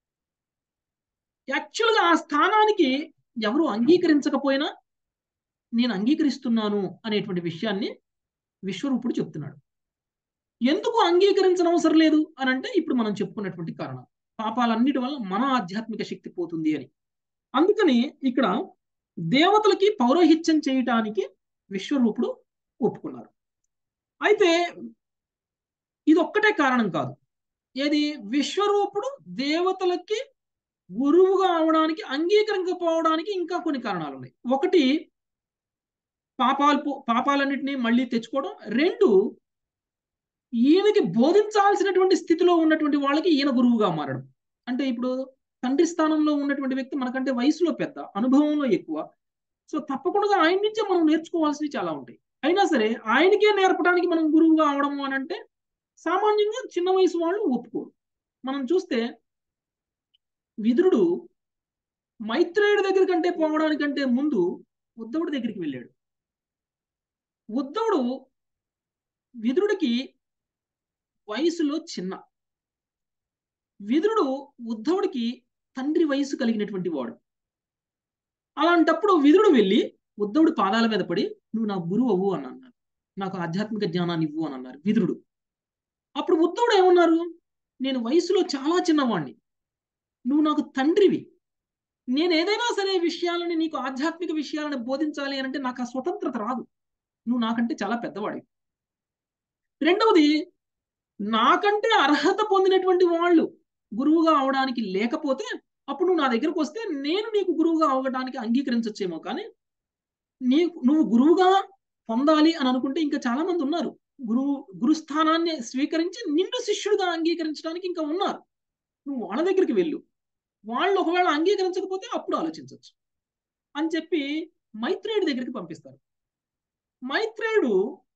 యాక్చువల్గా ఆ స్థానానికి ఎవరు అంగీకరించకపోయినా నేను అంగీకరిస్తున్నాను అనేటువంటి విషయాన్ని విశ్వరూపుడు చెప్తున్నాడు ఎందుకు అంగీకరించనవసరం లేదు అని అంటే ఇప్పుడు మనం చెప్పుకున్నటువంటి కారణం పాపాలన్నిటి వల్ల మన ఆధ్యాత్మిక శక్తి పోతుంది అని అందుకని ఇక్కడ దేవతలకి పౌరోహిత్యం చేయటానికి విశ్వరూపుడు ఒప్పుకున్నారు అయితే ఇది ఒక్కటే కారణం కాదు ఏది విశ్వరూపుడు దేవతలకి గురువుగా అవడానికి అంగీకరించకపోవడానికి ఇంకా కొన్ని కారణాలు ఉన్నాయి ఒకటి పాపాలు పాపాలన్నింటినీ మళ్ళీ తెచ్చుకోవడం రెండు ఈయనకి బోధించాల్సినటువంటి స్థితిలో ఉన్నటువంటి వాళ్ళకి ఈయన గురువుగా మారడం అంటే ఇప్పుడు తండ్రి స్థానంలో ఉన్నటువంటి వ్యక్తి మనకంటే వయసులో పెద్ద అనుభవంలో ఎక్కువ సో తప్పకుండా ఆయన నుంచే మనం నేర్చుకోవాల్సినవి చాలా ఉంటాయి అయినా సరే ఆయనకే నేర్పడానికి మనం గురువుగా అవడము అని అంటే సామాన్యంగా చిన్న వయసు వాళ్ళు ఒప్పుకోరు మనం చూస్తే విదురుడు మైత్రేయుడి దగ్గర కంటే పోవడానికంటే ముందు ఉద్ధవుడి దగ్గరికి వెళ్ళాడు ఉద్ధవుడు విదురుడికి వయసులో చిన్న విదురుడు ఉద్ధవుడికి తండ్రి వయసు కలిగినటువంటి వాడు అలాంటప్పుడు విదురుడు వెళ్ళి ఉద్ధవుడి పాదాల మీద పడి నువ్వు నా గురువు అవ్వు అని అన్నారు నాకు ఆధ్యాత్మిక జ్ఞానాన్ని ఇవ్వు అని అన్నారు విదురుడు అప్పుడు ఉద్ధవుడు ఏమన్నారు నేను వయసులో చాలా చిన్నవాణ్ణి నువ్వు నాకు తండ్రివి నేను ఏదైనా సరే విషయాలని నీకు ఆధ్యాత్మిక విషయాలను బోధించాలి అని అంటే నాకు ఆ స్వతంత్రత రాదు నువ్వు నాకంటే చాలా పెద్దవాడివి రెండవది నాకంటే అర్హత పొందినటువంటి వాళ్ళు గురువుగా అవడానికి లేకపోతే అప్పుడు నువ్వు నా దగ్గరకు వస్తే నేను నీకు గురువుగా అవడానికి అంగీకరించచ్చేమో కానీ నీకు నువ్వు గురువుగా పొందాలి అని అనుకుంటే ఇంకా చాలా మంది ఉన్నారు గురువు గురుస్థానాన్ని స్వీకరించి నిన్ను శిష్యుడిగా అంగీకరించడానికి ఇంకా ఉన్నారు నువ్వు వాళ్ళ దగ్గరికి వెళ్ళు వాళ్ళు ఒకవేళ అంగీకరించకపోతే అప్పుడు ఆలోచించవచ్చు అని చెప్పి మైత్రేయుడి దగ్గరికి పంపిస్తారు మైత్రేయుడు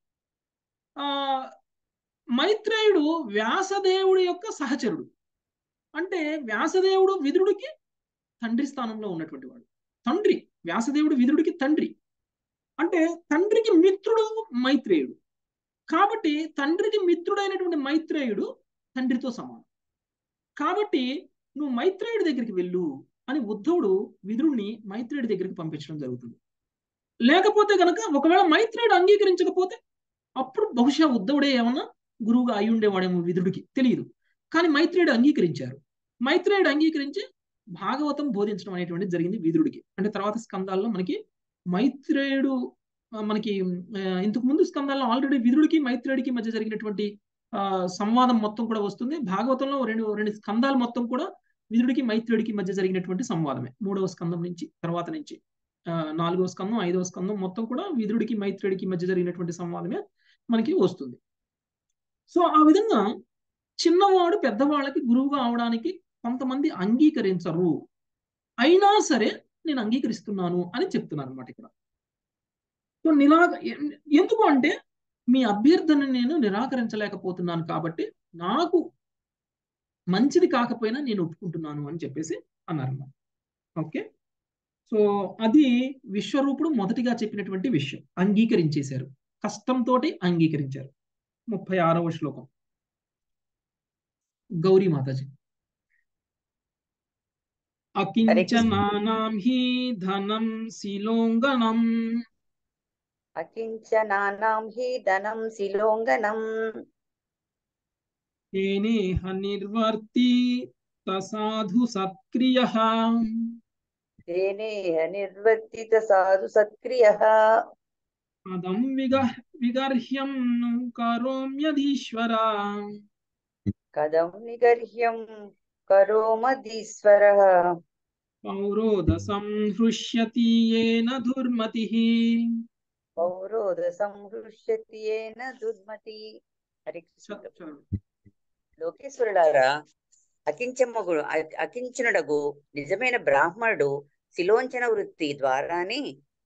ఆ మైత్రేయుడు వ్యాసదేవుడి యొక్క సహచరుడు అంటే వ్యాసదేవుడు విదురుడికి తండ్రి స్థానంలో ఉన్నటువంటి వాడు తండ్రి వ్యాసదేవుడు విదురుడికి తండ్రి అంటే తండ్రికి మిత్రుడు మైత్రేయుడు కాబట్టి తండ్రికి మిత్రుడైనటువంటి మైత్రేయుడు తండ్రితో సమానం కాబట్టి నువ్వు మైత్రేయుడి దగ్గరికి వెళ్ళు అని ఉద్ధవుడు విదురుణ్ణి మైత్రేయుడి దగ్గరికి పంపించడం జరుగుతుంది లేకపోతే గనక ఒకవేళ మైత్రేయుడు అంగీకరించకపోతే అప్పుడు బహుశా ఉద్ధవుడే ఏమన్నా గురువుగా అయి ఉండేవాడేమో విదురుడికి తెలియదు కానీ మైత్రేయుడు అంగీకరించారు మైత్రేయుడు అంగీకరించి భాగవతం బోధించడం అనేటువంటిది జరిగింది విదురుడికి అంటే తర్వాత స్కందాల్లో మనకి మైత్రేయుడు మనకి ఇంతకు ముందు స్కందాల్లో ఆల్రెడీ విదురుడికి మైత్రేయుడికి మధ్య జరిగినటువంటి సంవాదం మొత్తం కూడా వస్తుంది భాగవతంలో రెండు రెండు స్కందాలు మొత్తం కూడా విదురుడికి మైత్రేయుడికి మధ్య జరిగినటువంటి సంవాదమే మూడవ స్కందం నుంచి తర్వాత నుంచి నాలుగవ స్కందం ఐదవ స్కందం మొత్తం కూడా విదురుడికి మైత్రేయుడికి మధ్య జరిగినటువంటి సంవాదమే మనకి వస్తుంది సో ఆ విధంగా చిన్నవాడు పెద్దవాళ్ళకి గురువుగా అవడానికి కొంతమంది అంగీకరించరు అయినా సరే నేను అంగీకరిస్తున్నాను అని చెప్తున్నాను అనమాట ఇక్కడ సో నిరా ఎందుకు అంటే మీ అభ్యర్థన నేను నిరాకరించలేకపోతున్నాను కాబట్టి నాకు మంచిది కాకపోయినా నేను ఒప్పుకుంటున్నాను అని చెప్పేసి అన్నారన్నమాట ఓకే సో అది విశ్వరూపుడు మొదటిగా చెప్పినటువంటి విషయం అంగీకరించేశారు కష్టంతో అంగీకరించారు ముప్పై ఆరవ శ్లోకం గౌరీ మాతాజీ అకించనానాం హి ధనం శిలోంగనం అకించనానాం హి ధనం శిలోంగనం తేనేహ నిర్వర్తి తసాధు సత్క్రియ తేనేహ నిర్వర్తిత సాధు సత్క్రియ పదం విగ విగర్హ్యం కరోమ్యధీశ్వర కదం నిగర్హ్యం కరోమధీశ్వర పౌరోధ సంహృష్యతి ఏన దుర్మతి పౌరోధ సంహృష్యతి ఏన దుర్మతి హరి లోకేశ్వరులారా అకించమ్మగుడు అకించనుడగు నిజమైన బ్రాహ్మణుడు శిలోంచన వృత్తి ద్వారానే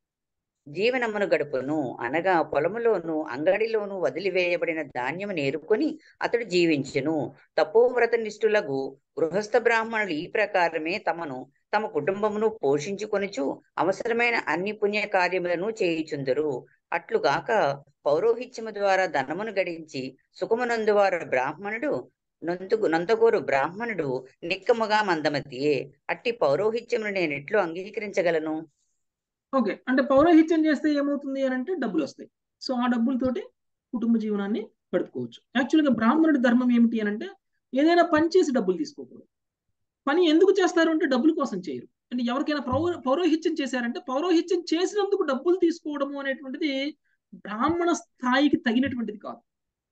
జీవనమును గడుపును అనగా పొలములోను అంగడిలోను వదిలివేయబడిన ధాన్యము నేరుకొని అతడు జీవించును తపోవ్రత నిష్ఠులకు గృహస్థ బ్రాహ్మణులు ఈ ప్రకారమే తమను తమ కుటుంబమును పోషించుకొనుచు అవసరమైన అన్ని పుణ్య కార్యములను చేయుచుందరు అట్లుగాక పౌరోహిత్యము ద్వారా ధనమును గడించి సుఖమునందువారు బ్రాహ్మణుడు నొంతుగు నందగోరు బ్రాహ్మణుడు నిక్కముగా మందమతియే అట్టి పౌరోహిత్యమును నేను ఎట్లు అంగీకరించగలను ఓకే అంటే పౌరోహిత్యం చేస్తే ఏమవుతుంది అని అంటే డబ్బులు వస్తాయి సో ఆ డబ్బులతోటి కుటుంబ జీవనాన్ని గడుపుకోవచ్చు యాక్చువల్గా బ్రాహ్మణుడి ధర్మం ఏమిటి అని అంటే ఏదైనా పని చేసి డబ్బులు తీసుకోకూడదు పని ఎందుకు చేస్తారు అంటే డబ్బుల కోసం చేయరు అంటే ఎవరికైనా పౌర పౌరోహిత్యం చేశారంటే పౌరోహిత్యం చేసినందుకు డబ్బులు తీసుకోవడము అనేటువంటిది బ్రాహ్మణ స్థాయికి తగినటువంటిది కాదు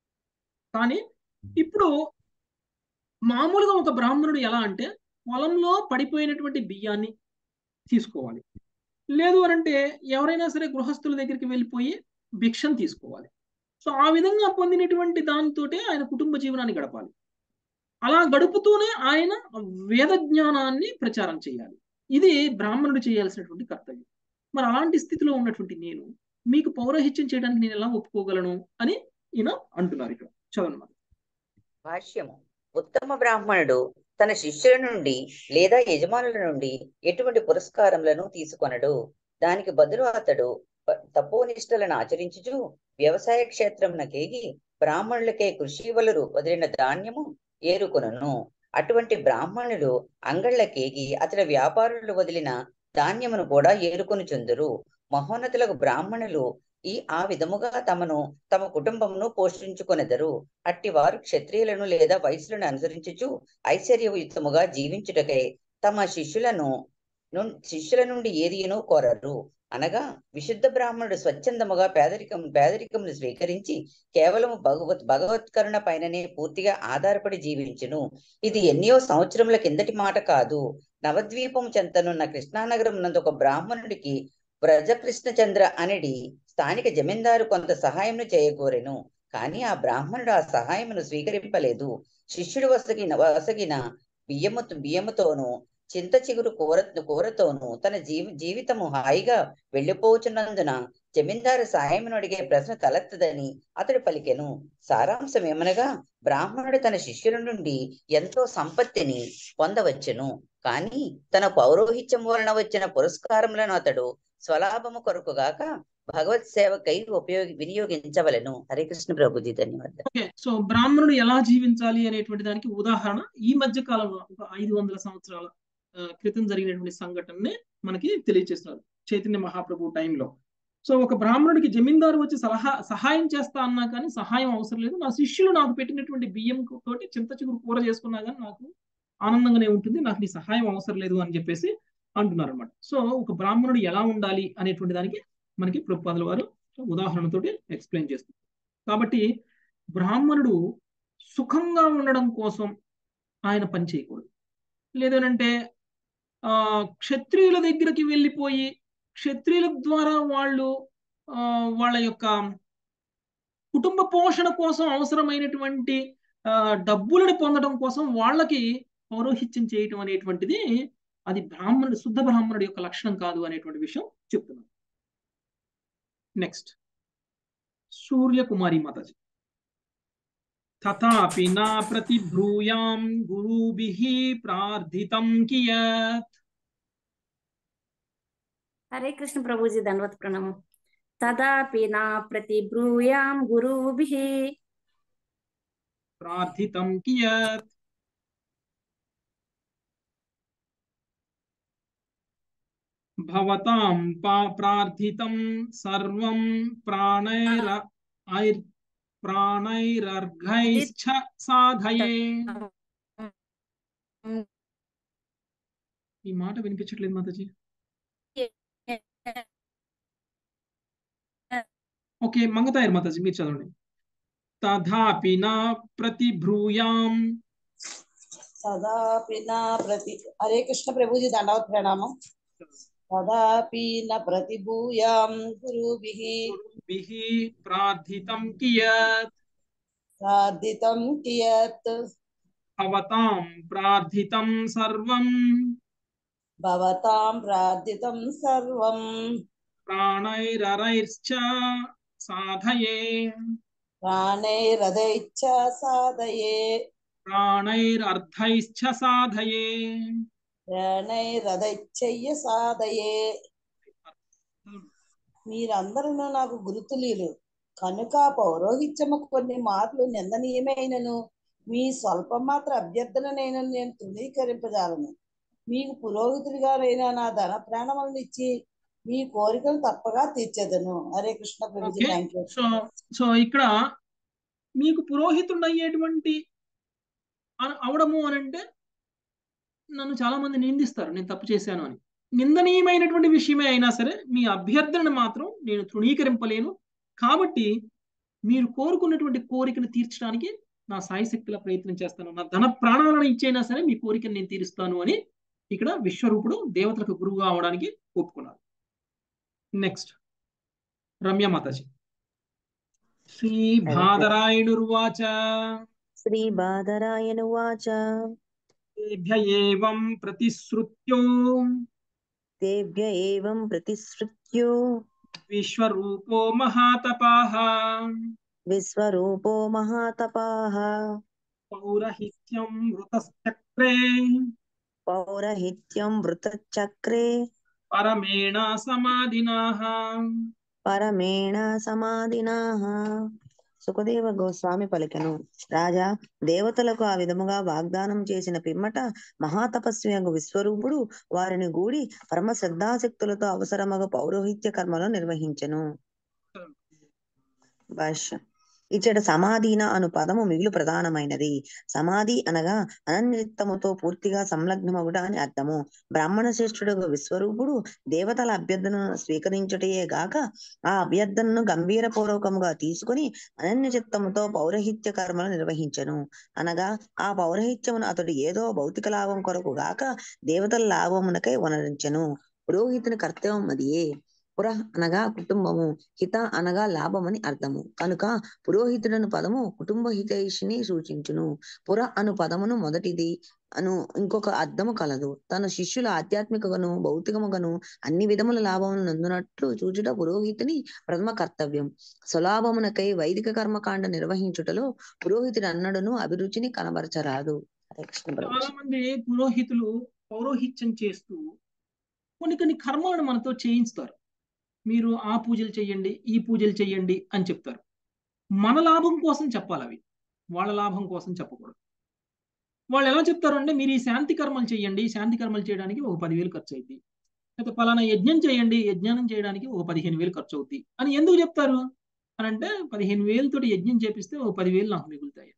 కానీ ఇప్పుడు మామూలుగా ఒక బ్రాహ్మణుడు ఎలా అంటే పొలంలో పడిపోయినటువంటి బియ్యాన్ని తీసుకోవాలి లేదు అని అంటే ఎవరైనా సరే గృహస్థుల దగ్గరికి వెళ్ళిపోయి భిక్షను తీసుకోవాలి సో ఆ విధంగా పొందినటువంటి దాంతోటే ఆయన కుటుంబ జీవనాన్ని గడపాలి అలా గడుపుతూనే ఆయన వేద జ్ఞానాన్ని ప్రచారం చేయాలి ఇది బ్రాహ్మణుడు చేయాల్సినటువంటి కర్తవ్యం మరి అలాంటి స్థితిలో ఉన్నటువంటి నేను మీకు పౌరోహిత్యం చేయడానికి నేను ఎలా ఒప్పుకోగలను అని ఈయన అంటున్నారు ఇక్కడ చదవనమాట భాష్యము ఉత్తమ బ్రాహ్మణుడు తన శిష్యుల నుండి లేదా యజమానుల నుండి ఎటువంటి పురస్కారములను తీసుకొనడు దానికి బదులు అతడు తపోనిష్టలను ఆచరించుచు వ్యవసాయ క్షేత్రమునకేగి బ్రాహ్మణులకే కృషి వలరు వదిలిన ధాన్యము ఏరుకొనును అటువంటి బ్రాహ్మణులు అంగళ్ళకేగి అతడి వ్యాపారులు వదిలిన ధాన్యమును కూడా ఏరుకొనుచుందురు మహోన్నతులకు బ్రాహ్మణులు ఈ ఆ విధముగా తమను తమ కుటుంబమును పోషించుకొనెదరు అట్టి వారు క్షత్రియులను లేదా వయసులను అనుసరించుచు ఐశ్వర్యయుతముగా జీవించుటకై తమ శిష్యులను ను- శిష్యుల నుండి ఏదియనూ కోరరు అనగా విశుద్ధ బ్రాహ్మణుడు స్వచ్ఛందముగా పేదరికం పేదరికమును స్వీకరించి కేవలం భగవత్ భగవత్ కరుణ పైననే పూర్తిగా ఆధారపడి జీవించును ఇది ఎన్నో సంవత్సరముల కిందటి మాట కాదు నవద్వీపం చెంతనున్న కృష్ణానగరం నందు ఒక బ్రాహ్మణుడికి బ్రజకృష్ణచంద్ర అనడి స్థానిక జమీందారు కొంత సహాయమును చేయగోరెను కానీ ఆ బ్రాహ్మణుడు ఆ సహాయమును స్వీకరింపలేదు శిష్యుడు వసగిన వసగిన బియ్యము బియ్యముతోనూ చింత చిగురు కూర కూరతోనూ తన జీవి జీవితము హాయిగా వెళ్ళిపోచున్నందున జమీందారు సాయమును అడిగే ప్రశ్న తలెత్తదని అతడు పలికెను సారాంశం ఏమనగా బ్రాహ్మణుడు తన శిష్యుల నుండి ఎంతో సంపత్తిని పొందవచ్చును కానీ తన పౌరోహిత్యం వలన వచ్చిన పురస్కారములను అతడు స్వలాభము కొరకుగాక భగవత్ సేవకై ఉపయోగి వినియోగించవలెను హరే కృష్ణ ప్రభుజీ ధన్యవాదాలు ఓకే సో బ్రాహ్మణుడు ఎలా జీవించాలి అనేటువంటి దానికి ఉదాహరణ ఈ మధ్య కాలంలో ఒక ఐదు వందల సంవత్సరాల ఆ, క్రితం జరిగినటువంటి సంఘటనని మనకి తెలియజేస్తున్నారు చైతన్య మహాప్రభు టైంలో సో ఒక బ్రాహ్మణుడికి జమీందారు వచ్చి సలహా సహాయం చేస్తా అన్నా కానీ సహాయం అవసరం లేదు నా శిష్యులు నాకు పెట్టినటువంటి బియ్యం తోటి చింత చిగురు కూర చేసుకున్నా కానీ నాకు ఆనందంగానే ఉంటుంది నాకు నీ సహాయం అవసరం లేదు అని చెప్పేసి అంటున్నారు అనమాట సో ఒక బ్రాహ్మణుడు ఎలా ఉండాలి అనేటువంటి దానికి మనకి ప్రభుపాదుల వారు ఉదాహరణతోటి ఎక్స్ప్లెయిన్ చేస్తారు కాబట్టి బ్రాహ్మణుడు సుఖంగా ఉండడం కోసం ఆయన పని చేయకూడదు లేదనంటే ఆ క్షత్రియుల దగ్గరికి వెళ్ళిపోయి క్షత్రియుల ద్వారా వాళ్ళు ఆ, వాళ్ళ యొక్క కుటుంబ పోషణ కోసం అవసరమైనటువంటి ఆ, డబ్బులను పొందడం కోసం వాళ్ళకి పౌరోహిత్యం చేయటం అనేటువంటిది అది బ్రాహ్మణుడు శుద్ధ బ్రాహ్మణుడి యొక్క లక్షణం కాదు అనేటువంటి విషయం చెప్తున్నాను నెక్స్ట్ సూర్యకుమారి మాతాజీ తథాపి నా ప్రతిభ్రూయాం గురుభిః ప్రార్థితం కియత్ హరే కృష్ణ ప్రభుజీ ధన్వత్ ప్రణామం తదాపి నా ప్రతిబ్రూయాం గురుభిః ప్రార్థితం కియత్ భవతాం పా- ప్రార్థితం సర్వం ప్రాణైర ఐర్ ప్రాణైరర్ఘైశ్చ సాధయే ఈ మాట వినిపించట్లేదు మాతాజీ ఓకే మంగతాయర్ మాతాజీ మీరు చదవండి తథాపి నా ప్రతిభ్రూయాం తదాపి నా ప్రతి హరే కృష్ణ ప్రభుజీ దండవత్ ప్రణామం తదాపి న ప్రతిభూయాం గురుభిః గురుభిః ప్రార్థితం కియత్ ప్రార్థితం కియత్ భవతాం ప్రార్థితం సర్వం భవతాం ప్రార్థితం సర్వం ప్రాణైరరైశ్చ సాధయే ప్రాణైరదైచ్చ సాధయే ప్రాణైరర్ధైశ్చ సాధయే ప్రాణైరదైచ్చయ్య సాధయే మీరందరూ నాకు గురుతులీలు కనుక పౌరోహిత్యము కొన్ని మాటలు నిందనీయమైనను మీ స్వల్ప మాత్ర అభ్యర్థననైనా నేను తృణీకరింపజాలను మీకు పురోహితుడిగానైనా నా ధన ప్రాణములను ఇచ్చి మీ కోరికలు తప్పగా తీర్చేదను Hare Krishna Prabhuji okay thank you so so ఇక్కడ మీకు పురోహితుడు అయ్యేటువంటి అన- అవడము అని అంటే నన్ను చాలా మంది నిందిస్తారు నేను తప్పు చేశాను అని నిందనీయమైనటువంటి విషయమే అయినా సరే మీ అభ్యర్థనను మాత్రం నేను తృణీకరింపలేను కాబట్టి మీరు కోరుకున్నటువంటి కోరికను తీర్చడానికి నా సాయశక్తిలా ప్రయత్నం చేస్తాను నా ధన ప్రాణాలను ఇచ్చైనా సరే మీ కోరికను నేను తీరుస్తాను అని ఇక్కడ విశ్వరూపుడు దేవతలకు గురువుగా అవడానికి ఒప్పుకున్నారు నెక్స్ట్ రమ్య మాతాజీ శ్రీ భాదరాయణుర్వాచ శ్రీ బాదరాయనువాచ తేభ్య ఏవం ప్రతిశ్రుత్యో తేభ్య ఏవం ప్రతిశ్రుత్యో విశ్వరూపో మహాతపాః విశ్వరూపో మహాతపాః పౌరహిత్యం వృతశ్చక్రే పౌరహిత్యం వృతచక్రే పరమేణ సమాధినాః పరమేణ సమాధినాః సుఖదేవ గోస్వామి పలికెను రాజా దేవతలకు ఆ విధముగా వాగ్దానం చేసిన పిమ్మట మహాతపస్వి యొక్క విశ్వరూపుడు వారిని గూడి పరమ శ్రద్ధాశక్తులతో అవసరమగ పౌరోహిత్య కర్మలు నిర్వహించెను భాష్యం ఇచ్చట సమాధీన అను పదము మిగులు ప్రధానమైనది సమాధి అనగా అనన్యతముతో పూర్తిగా సంలగ్నమగుట అని అర్థము బ్రాహ్మణ శ్రేష్ఠుడు విశ్వరూపుడు దేవతల అభ్యర్థనను స్వీకరించుటయే గాక ఆ అభ్యర్థనను గంభీర పూర్వకముగా తీసుకుని అనన్య చిత్తముతో పౌరహిత్య కర్మలు నిర్వహించను అనగా ఆ పౌరహిత్యమును అతడు ఏదో భౌతిక లాభం కొరకు గాక దేవతల లాభమునకై వనరించెను పురోహితుని కర్తవ్యం అదియే పుర అనగా కుటుంబము హిత అనగా లాభమని అర్థము కనుక పురోహితుడను పదము కుటుంబ హితైషిని సూచించును పుర అను పదమును మొదటిది అను ఇంకొక అర్థము కలదు తన శిష్యుల ఆధ్యాత్మికగను భౌతికముగను అన్ని విధముల లాభమును నందునట్లు చూచుట పురోహితుని ప్రథమ కర్తవ్యం స్వలాభమునకై వైదిక కర్మకాండ నిర్వహించుటలో పురోహితుడు అన్నడును అభిరుచిని కనబరచరాదు హరే కృష్ణ చాలా ప్రభుజీ మంది పురోహితులు పౌరోహిత్యం చేస్తూ కొన్ని కొన్ని కర్మలను మనతో చేయిస్తారు మీరు ఆ పూజలు చేయండి ఈ పూజలు చేయండి అని చెప్తారు మన లాభం కోసం చెప్పాలి అవి వాళ్ళ లాభం కోసం చెప్పకూడదు వాళ్ళు ఎలా చెప్తారు అంటే మీరు ఈ శాంతి కర్మలు చేయండి ఈ శాంతి కర్మలు చేయడానికి ఒక పదివేలు ఖర్చు అయింది అయితే పలానా యజ్ఞం చేయండి యజ్ఞానం చేయడానికి ఒక పదిహేను వేలు ఖర్చు అవుద్ది అని ఎందుకు చెప్తారు అని అంటే పదిహేను వేలతోటి యజ్ఞం చేపిస్తే ఒక పదివేలు నాకు మిగులుతాయి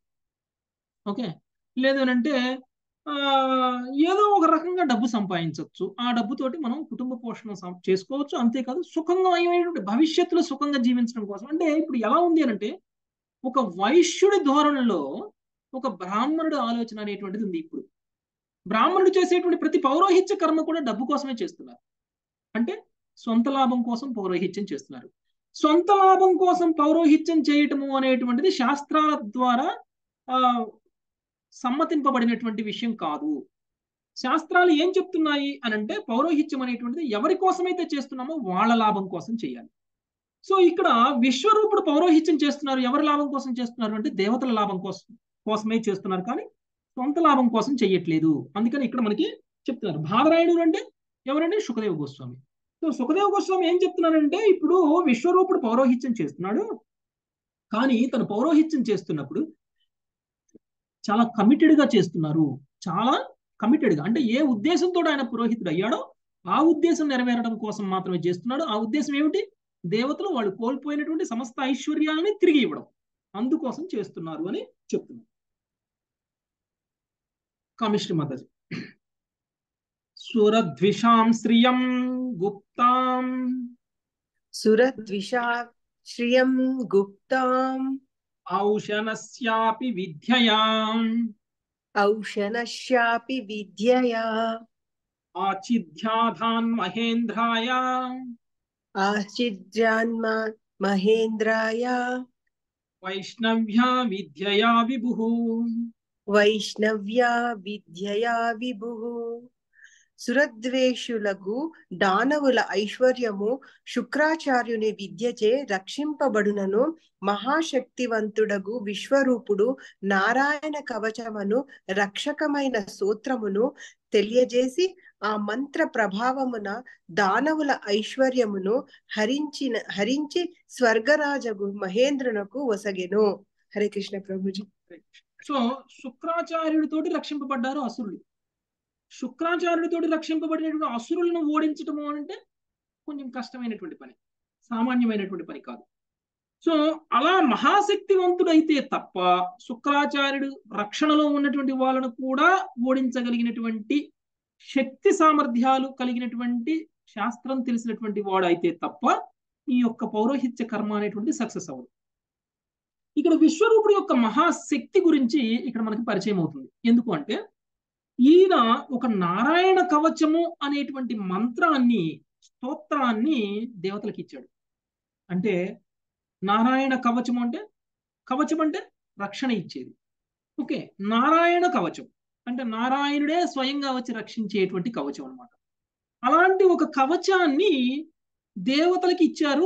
ఓకే లేదు అని అంటే ఆ, ఏదో ఒక రకంగా డబ్బు సంపాదించవచ్చు ఆ డబ్బుతోటి మనం కుటుంబ పోషణ సం- చేసుకోవచ్చు అంతేకాదు సుఖంగా అయినటువంటి భవిష్యత్తులో సుఖంగా జీవించడం కోసం అంటే ఇప్పుడు ఎలా ఉంది అని అంటే ఒక వైశ్యుడి ధోరణిలో ఒక బ్రాహ్మణుడి ఆలోచన అనేటువంటిది ఉంది ఇప్పుడు బ్రాహ్మణుడు చేసేటువంటి ప్రతి పౌరోహిత్య కర్మ కూడా డబ్బు కోసమే చేస్తున్నారు అంటే సొంత లాభం కోసం పౌరోహిత్యం చేస్తున్నారు సొంత లాభం కోసం పౌరోహిత్యం చేయటము అనేటువంటిది శాస్త్రాల ద్వారా ఆ, సమ్మతింపబడినటువంటి విషయం కాదు శాస్త్రాలు ఏం చెప్తున్నాయి అని అంటే పౌరోహిత్యం అనేటువంటిది ఎవరి కోసమైతే చేస్తున్నామో వాళ్ళ లాభం కోసం చేయాలి సో ఇక్కడ విశ్వరూపుడు పౌరోహిత్యం చేస్తున్నారు ఎవరి లాభం కోసం చేస్తున్నారు అంటే దేవతల లాభం కోసం కోసమే చేస్తున్నారు కానీ సొంత లాభం కోసం చెయ్యట్లేదు అందుకని ఇక్కడ మనకి చెప్తున్నారు భాదరాయుడు అంటే ఎవరంటే సుఖదేవ గోస్వామి సో సుఖదేవ గోస్వామి ఏం చెప్తున్నారంటే ఇప్పుడు విశ్వరూపుడు పౌరోహిత్యం చేస్తున్నాడు కానీ తను పౌరోహిత్యం చేస్తున్నప్పుడు చాలా కమిటెడ్ గా చేస్తున్నారు చాలా కమిటెడ్ గా అంటే ఏ ఉద్దేశంతో ఆయన పురోహితుడు అయ్యాడో ఆ ఉద్దేశం నెరవేరడం కోసం మాత్రమే చేస్తున్నాడు ఆ ఉద్దేశం ఏమిటి దేవతలు వాళ్ళు కోల్పోయినటువంటి సమస్త ఐశ్వర్యాలని తిరిగి ఇవ్వడం అందుకోసం చేస్తున్నారు అని చెప్తున్నారు కామిష్టి మాతాజీ సురద్విషాం శ్రియం గుప్తాం సురద్విషా శ్రియం గుప్తాం ఔషనస్యాపి విద్యయాం ఔషనశ్యాపి విద్యయా ఆచిధ్యాధాన్ మహేంద్రాయ ఆశ్చిద్యాన్మ మహేంద్రాయ వైష్ణవ్యా విద్యయా విభు వైష్ణవ్యా విద్యయా విభు సురద్వేషులకు దానవుల ఐశ్వర్యము శుక్రాచార్యుని విద్యచే రక్షింపబడునను మహాశక్తివంతుడగు విశ్వరూపుడు నారాయణ కవచమును రక్షకమైన సూత్రమును తెలియజేసి ఆ మంత్ర ప్రభావమున దానవుల ఐశ్వర్యమును హరించిన హరించి స్వర్గరాజగు మహేంద్రునకు వసగెను హరే కృష్ణ ప్రభుజీ సో శుక్రాచార్యుడితోటి రక్షింపబడ్డారు అసురులు శుక్రాచార్యుడితోటి రక్షింపబడినటువంటి అసురులను ఓడించటము అంటే కొంచెం కష్టమైనటువంటి పని సామాన్యమైనటువంటి పని కాదు సో అలా మహాశక్తివంతుడైతే తప్ప శుక్రాచార్యుడు రక్షణలో ఉన్నటువంటి వాళ్ళను కూడా ఓడించగలిగినటువంటి శక్తి సామర్థ్యాలు కలిగినటువంటి శాస్త్రం తెలిసినటువంటి వాడు అయితే తప్ప ఈ యొక్క పౌరోహిత్య కర్మ అనేటువంటి సక్సెస్ అవ్వదు ఇక్కడ విశ్వరూపుడు యొక్క మహాశక్తి గురించి ఇక్కడ మనకి పరిచయం అవుతుంది ఎందుకు అంటే ఈయన ఒక నారాయణ కవచము అనేటువంటి మంత్రాన్ని స్తోత్రాన్ని దేవతలకు ఇచ్చాడు అంటే నారాయణ కవచము అంటే కవచం అంటే రక్షణ ఇచ్చేది ఓకే నారాయణ కవచం అంటే నారాయణుడే స్వయంగా వచ్చి రక్షించేటువంటి కవచం అనమాట అలాంటి ఒక కవచాన్ని దేవతలకి ఇచ్చారు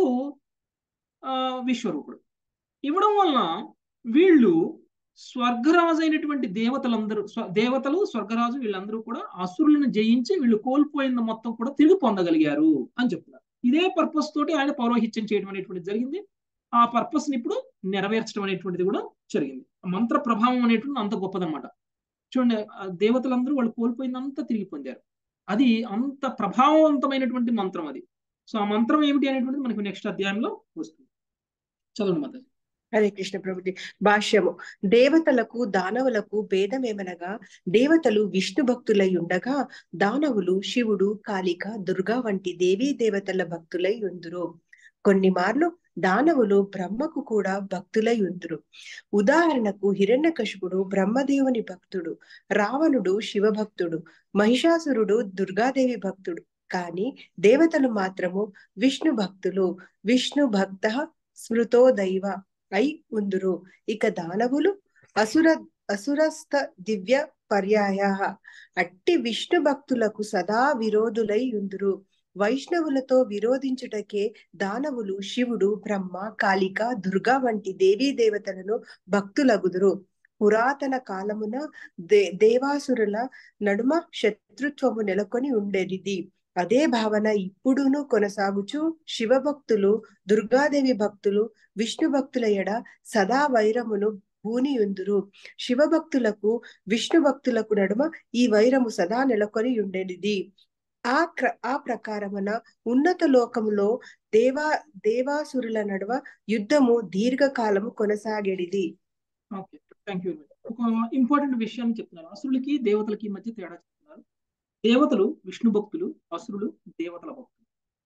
ఆ విశ్వరూపుడు ఇవ్వడం వలన వీళ్ళు స్వర్గరాజు అయినటువంటి దేవతలందరూ దేవతలు స్వర్గరాజు వీళ్ళందరూ కూడా అసురులను జయించి వీళ్ళు కోల్పోయిన మొత్తం కూడా తిరిగి పొందగలిగారు అని చెప్తున్నారు ఇదే పర్పస్ తోటి ఆయన పౌరోహిత్యం చేయడం అనేటువంటిది జరిగింది ఆ పర్పస్ ని ఇప్పుడు నెరవేర్చడం అనేటువంటిది కూడా జరిగింది మంత్ర ప్రభావం అనేటువంటిది అంత గొప్పదన్నమాట చూడండి దేవతలందరూ వాళ్ళు కోల్పోయిందంతా తిరిగి పొందారు అది అంత ప్రభావవంతమైనటువంటి మంత్రం అది సో ఆ మంత్రం ఏమిటి అనేటువంటిది మనకు నెక్స్ట్ అధ్యాయంలో వస్తుంది చదవండి మాతాజీ హరే కృష్ణ ప్రభుజీ భాష్యము దేవతలకు దానవులకు భేదమేమనగా దేవతలు విష్ణు భక్తులై ఉండగా దానవులు శివుడు కాళిక దుర్గా వంటి దేవీ దేవతల భక్తులై ఉందురు కొన్ని మార్లు దానవులు బ్రహ్మకు కూడా భక్తులై ఉందురు ఉదాహరణకు హిరణ్యకశిపుడు బ్రహ్మదేవుని భక్తుడు రావణుడు శివభక్తుడు మహిషాసురుడు దుర్గాదేవి భక్తుడు కానీ దేవతలు మాత్రము విష్ణు భక్తులు విష్ణు భక్త స్మృతో దైవ అయి ఉందురు ఇక దానవులు అసుర అసురస్థ దివ్య పర్యాయ అట్టి విష్ణు భక్తులకు సదా విరోధులై ఉందురు వైష్ణవులతో విరోధించుటకే దానవులు శివుడు బ్రహ్మ కాళిక దుర్గా వంటి దేవీ దేవతలను భక్తులగుదురు పురాతన కాలమున దే దేవాసురుల నడుమ శత్రుత్వము నెలకొని ఉండేది అదే భావన ఇప్పుడును కొనసాగుచు శివభక్తులు దుర్గాదేవి భక్తులు విష్ణు భక్తుల ఎడ సదా వైరమును భూనియుందురు శివభక్తులకు విష్ణు భక్తులకు నడుమ ఈ వైరము సదా నెలకొని ఉండేది ఆ క్ర ఆ ప్రకారమున ఉన్నత లోకములో దేవా దేవాసురుల నడుమ యుద్ధము దీర్ఘకాలము కొనసాగేడిది ఓకే థ్యాంక్ యూ ఒక ఇంపార్టెంట్ విషయం చెప్తున్నారు అసురులకి దేవతలకి మధ్య తేడా చెప్తున్నారు దేవతలు విష్ణు భక్తులు అసురులు దేవతల భక్తులు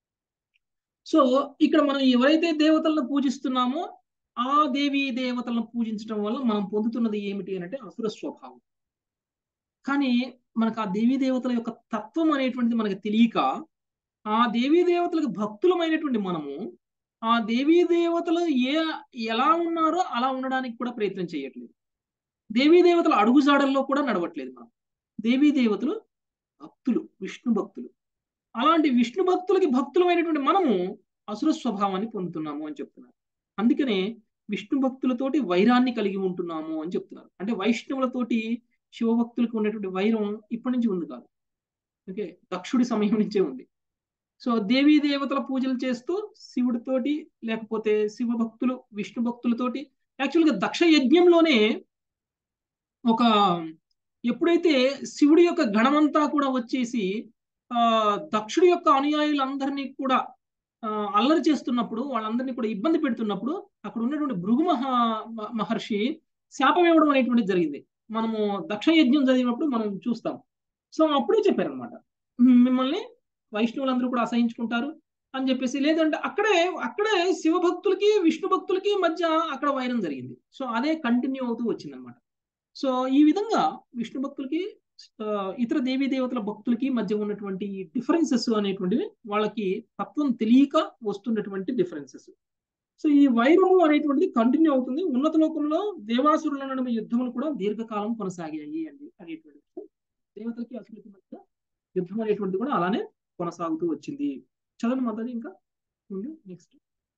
సో ఇక్కడ మనం ఎవరైతే దేవతలను పూజిస్తున్నామో ఆ దేవీ దేవతలను పూజించడం వల్ల మనం పొందుతున్నది ఏమిటి అంటే అసుర స్వభావం కానీ మనకు ఆ దేవీ దేవతల యొక్క తత్వం అనేటువంటిది మనకు తెలియక ఆ దేవీ దేవతలకు భక్తులమైనటువంటి మనము ఆ దేవీ దేవతలు ఏ ఎలా ఉన్నారో అలా ఉండడానికి కూడా ప్రయత్నం చేయట్లేదు దేవీ దేవతల అడుగుజాడల్లో కూడా నడవట్లేదు మనం దేవీ దేవతలు భక్తులు విష్ణు భక్తులు అలాంటి విష్ణు భక్తులకి భక్తులమైనటువంటి మనము అసుర స్వభావాన్ని పొందుతున్నాము అని చెప్తున్నారు అందుకనే విష్ణు భక్తులతోటి వైరాన్ని కలిగి ఉంటున్నాము అని చెప్తున్నారు అంటే వైష్ణవులతోటి శివభక్తులకు ఉన్నటువంటి వైరం ఇప్పటి నుంచి ఉంది కాదు ఓకే దక్షుడి సమయం నుంచే ఉంది సో దేవీ దేవతల పూజలు చేస్తూ శివుడితోటి లేకపోతే శివ భక్తులు విష్ణు భక్తులతోటి యాక్చువల్గా దక్ష యజ్ఞంలోనే ఒక ఎప్పుడైతే శివుడి యొక్క గణమంతా కూడా వచ్చేసి ఆ దక్షుడి యొక్క అనుయాయులందరినీ కూడా అల్లరి చేస్తున్నప్పుడు వాళ్ళందరినీ కూడా ఇబ్బంది పెడుతున్నప్పుడు అక్కడ ఉన్నటువంటి భృగు మహా మహర్షి శాపం ఇవ్వడం అనేటువంటిది జరిగింది మనము దక్ష యజ్ఞం చదివినప్పుడు మనం చూస్తాం సో అప్పుడే చెప్పారనమాట మిమ్మల్ని వైష్ణవులందరూ కూడా అసహించుకుంటారు అని చెప్పేసి లేదంటే అక్కడే అక్కడే శివభక్తులకి విష్ణు భక్తులకి మధ్య అక్కడ వైరం జరిగింది సో అదే కంటిన్యూ అవుతూ వచ్చిందనమాట సో ఈ విధంగా విష్ణు భక్తులకి ఇతర దేవీ దేవతల భక్తులకి మధ్య ఉన్నటువంటి డిఫరెన్సెస్ అనేటువంటివి వాళ్ళకి తత్వం తెలియక వస్తున్నటువంటి డిఫరెన్సెస్ సో ఈ వైరము అనేటువంటిది కంటిన్యూ అవుతుంది ఉన్నత లోకంలో దేవాసురుల నడుమ యుద్ధములు కూడా దీర్ఘకాలం కొనసాగాయి అండి అనేటువంటి దేవతలకి అసురులకి మధ్య యుద్ధం అనేటువంటిది కూడా అలానే కొనసాగుతూ వచ్చింది చదవండి మాతాజీ ఇంకా నెక్స్ట్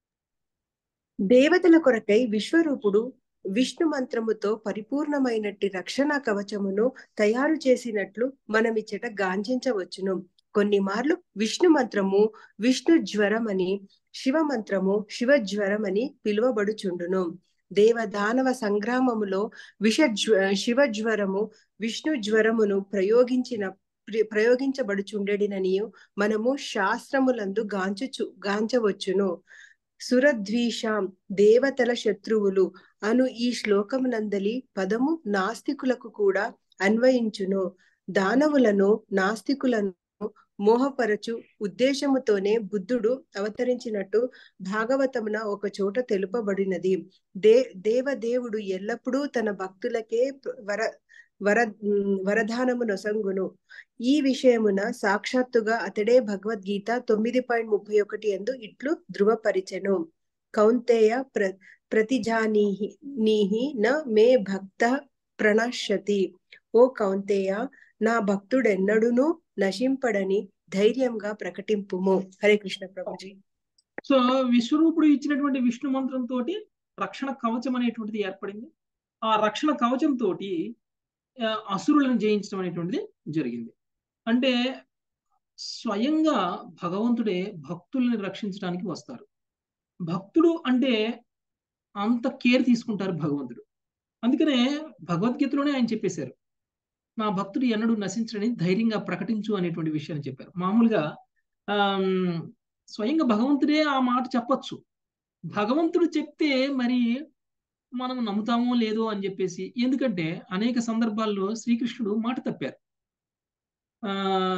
దేవతల కొరకై విశ్వరూపుడు విష్ణు మంత్రముతో పరిపూర్ణమైనట్టి రక్షణ కవచమును తయారు చేసినట్లు మనమిచ్చట గాంఛించవచ్చును కొన్ని మార్లు విష్ణు మంత్రము విష్ణు జ్వరమని శివ మంత్రము శివ జ్వరమని పిలువబడుచుండును దేవదానవ సంగ్రామములో విష శివ జ్వరము విష్ణు జ్వరమును ప్రయోగించిన ప్రయోగించబడుచుండెడిననియు మనము శాస్త్రములందు గాంచుచు గాంచవచ్చును సురద్వీషాం దేవతల శత్రువులు అను ఈ శ్లోకమునందలి పదము నాస్తికులకు కూడా అన్వయించును దానవులను నాస్తికులను మోహపరచు ఉద్దేశముతోనే బుద్ధుడు అవతరించినట్టు భాగవతమున ఒక చోట తెలుపబడినది దే దేవదేవుడు ఎల్లప్పుడూ తన భక్తులకే వర వర వరదానము నొసంగును ఈ విషయమున సాక్షాత్తుగా అతడే భగవద్గీత తొమ్మిది పాయింట్ ముప్పై ఒకటి ఎందు ఇట్లు ధృవపరిచెను కౌంతేయ ప్ర ప్రతిజానీహి నీహి న మే భక్త ప్రణశ్యతి ఓ కౌంతేయ నా భక్తుడెన్నడును నశింపడని ధైర్యంగా ప్రకటింపుము హరే కృష్ణ ప్రభుజీ సో విశ్వరూపుడు ఇచ్చినటువంటి విష్ణు మంత్రంతో రక్షణ కవచం అనేటువంటిది ఏర్పడింది ఆ రక్షణ కవచం తోటి అసురులను జయించడం అనేటువంటిది జరిగింది అంటే స్వయంగా భగవంతుడే భక్తుల్ని రక్షించడానికి వస్తారు భక్తుడు అంటే అంత కేర్ తీసుకుంటారు భగవంతుడు అందుకనే భగవద్గీతలోనే ఆయన చెప్పేశారు నా భక్తుడు ఎన్నడూ నశించడని ధైర్యంగా ప్రకటించు అనేటువంటి విషయాన్ని చెప్పారు మామూలుగా ఆ స్వయంగా భగవంతుడే ఆ మాట చెప్పచ్చు భగవంతుడు చెప్తే మరి మనం నమ్ముతామో లేదో అని చెప్పేసి ఎందుకంటే అనేక సందర్భాల్లో శ్రీకృష్ణుడు మాట తప్పారు ఆ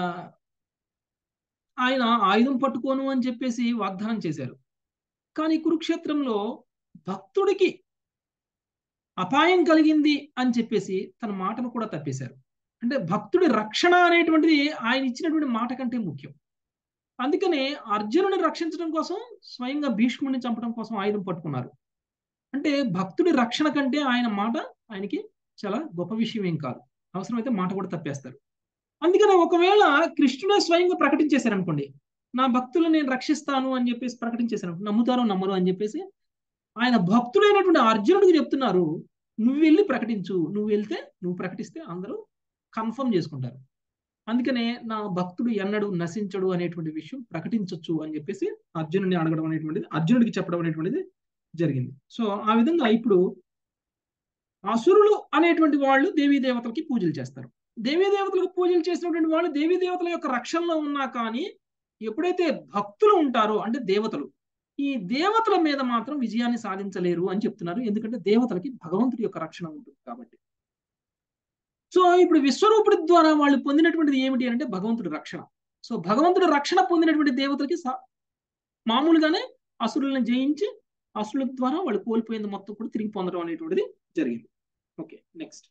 ఆయన ఆయుధం పట్టుకోను అని చెప్పేసి వాగ్దానం చేశారు కానీ కురుక్షేత్రంలో భక్తుడికి అపాయం కలిగింది అని చెప్పేసి తన మాటను కూడా తప్పేశారు అంటే భక్తుడి రక్షణ అనేటువంటిది ఆయన ఇచ్చినటువంటి మాట కంటే ముఖ్యం అందుకనే అర్జునుని రక్షించడం కోసం స్వయంగా భీష్ముడిని చంపడం కోసం ఆయుధం పట్టుకున్నారు అంటే భక్తుడి రక్షణ కంటే ఆయన మాట ఆయనకి చాలా గొప్ప విషయం ఏం కాదు అవసరమైతే మాట కూడా తప్పేస్తారు అందుకనే ఒకవేళ కృష్ణుడే స్వయంగా ప్రకటించేశారు అనుకోండి నా భక్తులు నేను రక్షిస్తాను అని చెప్పేసి ప్రకటించేశారు నమ్ముతారో నమ్మరు అని చెప్పేసి ఆయన భక్తుడైనటువంటి అర్జునుడికి చెప్తున్నారు నువ్వు వెళ్ళి ప్రకటించు నువ్వు వెళ్తే నువ్వు ప్రకటిస్తే అందరూ కన్ఫర్మ్ చేసుకుంటారు అందుకనే నా భక్తుడు ఎన్నడు నశించడు అనేటువంటి విషయం ప్రకటించవచ్చు అని చెప్పేసి అర్జునుడిని అడగడం అనేటువంటిది అర్జునుడికి చెప్పడం అనేటువంటిది జరిగింది సో ఆ విధంగా ఇప్పుడు అసురులు అనేటువంటి వాళ్ళు దేవీ దేవతలకి పూజలు చేస్తారు దేవీ దేవతలకు పూజలు చేసినటువంటి వాళ్ళు దేవీ దేవతల యొక్క రక్షణలో ఉన్నా కానీ ఎప్పుడైతే భక్తులు ఉంటారో అంటే దేవతలు ఈ దేవతల మీద మాత్రం విజయాన్ని సాధించలేరు అని చెప్తున్నారు ఎందుకంటే దేవతలకి భగవంతుడి యొక్క రక్షణ ఉంటుంది కాబట్టి సో ఇప్పుడు విశ్వరూపుడి ద్వారా వాళ్ళు పొందినటువంటిది ఏమిటి అంటే భగవంతుడి రక్షణ సో భగవంతుడి రక్షణ పొందినటువంటి దేవతలకి మామూలుగానే అసురులను జయించి అసురుల ద్వారా వాళ్ళు కోల్పోయింది మొత్తం కూడా తిరిగి పొందడం అనేటువంటిది జరిగింది ఓకే నెక్స్ట్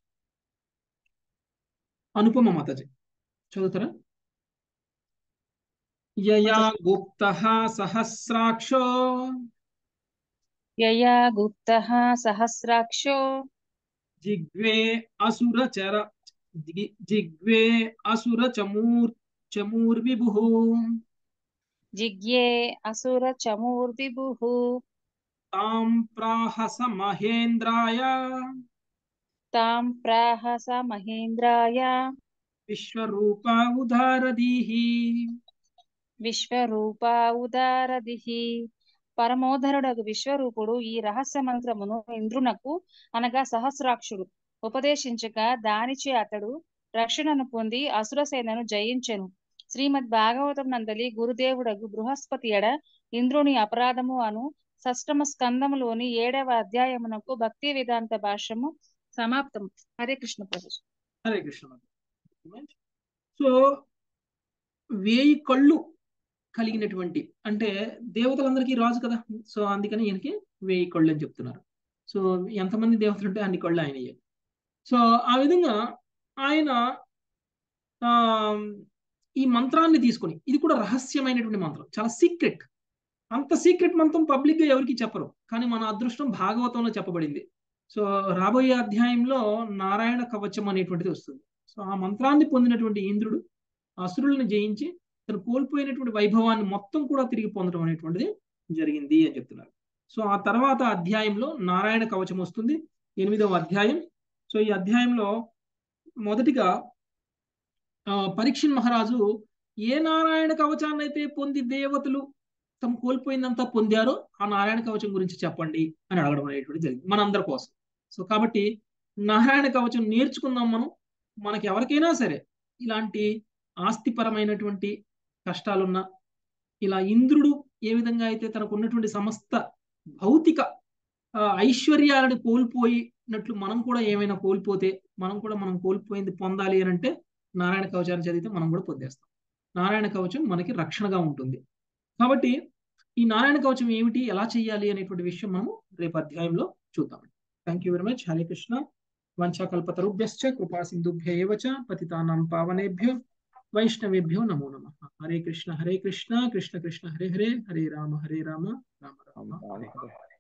అనుపమ మాతాజీ చదువుతారా యయా గుప్త సహస్రాక్షో యయా గుప్త సహస్రాక్షో జిగ్వే అసురచర జిగ్వే అసుర చమూర్ చమూర్విభు జిగ్యే అసుర చమూర్విభు తాం ప్రాహస మహేంద్రాయ తాం ప్రాహస మహేంద్రాయ విశ్వరూప ఉదారదీహి విశ్వరూప ఉదారదిహి పరమోధరుడగు విశ్వరూపుడు ఈ రహస్య మంత్రమును ఇంద్రునకు అనగా సహస్రాక్షుడు ఉపదేశించగా దానిచే అతడు రక్షణను పొంది అసురసేనను జయించెను శ్రీమద్ భాగవతం నందలి గురుదేవుడగు బృహస్పతి ఎడ ఇంద్రుని అపరాధము అను షష్టమ స్కందములోని ఏడవ అధ్యాయమునకు భక్తి వేదాంత భాష్యము సమాప్తం హరే కృష్ణ ప్రభు హరే కృష్ణ సో వేయి కళ్ళు కలిగినటువంటి అంటే దేవతలందరికీ రాజు కదా సో అందుకని ఈయనకి వేయి కళ్ళు అని చెప్తున్నారు సో ఎంతమంది దేవతలు ఉంటే అన్ని కళ్ళు ఆయన సో ఆ విధంగా ఆయన ఈ మంత్రాన్ని తీసుకొని ఇది కూడా రహస్యమైనటువంటి మంత్రం చాలా సీక్రెట్ అంత సీక్రెట్ మంత్రం పబ్లిక్గా ఎవరికి చెప్పరు కానీ మన అదృష్టం భాగవతంలో చెప్పబడింది సో రాబోయే అధ్యాయంలో నారాయణ కవచం అనేటువంటిది వస్తుంది సో ఆ మంత్రాన్ని పొందినటువంటి ఇంద్రుడు అసురులను జయించి తను కోల్పోయినటువంటి వైభవాన్ని మొత్తం కూడా తిరిగి పొందడం అనేటువంటిది జరిగింది అని చెప్తున్నారు సో ఆ తర్వాత అధ్యాయంలో నారాయణ కవచం వస్తుంది ఎనిమిదవ అధ్యాయం సో ఈ అధ్యాయంలో మొదటిగా పరీక్షణ్ మహారాజు ఏ నారాయణ కవచాన్ని అయితే పొంది దేవతలు తమ కోల్పోయిందంతా పొందారో ఆ నారాయణ కవచం గురించి చెప్పండి అని అడగడం అనేటువంటి జరిగింది మనందరి కోసం సో కాబట్టి నారాయణ కవచం నేర్చుకుందాం మనం మనకి ఎవరికైనా సరే ఇలాంటి ఆస్తిపరమైనటువంటి కష్టాలున్నా ఇలా ఇంద్రుడు ఏ విధంగా అయితే తనకు ఉన్నటువంటి సమస్త భౌతిక ఐశ్వర్యాలను కోల్పోయినట్లు మనం కూడా ఏమైనా కోల్పోతే మనం కూడా మనం కోల్పోయింది పొందాలి అని అంటే నారాయణ కవచాన్ని చదివితే మనం కూడా పొందేస్తాం నారాయణ కవచం మనకి రక్షణగా ఉంటుంది కాబట్టి ఈ నారాయణ కవచం ఏమిటి ఎలా చేయాలి అనేటువంటి విషయం మనము రేపు అధ్యాయంలో చూద్దాం thank you very much Hare Krishna వంచాకల్పతరుభ్యశ్చ కృపా సింధుభ్య ఏవ చ పతితానాం పావనేభ్యో వైష్ణవేభ్యో నమో నమ హరే కృష్ణ హరే కృష్ణ కృష్ణ కృష్ణ హరే హరే హరే రామ హరే రామ రామ రామ హరే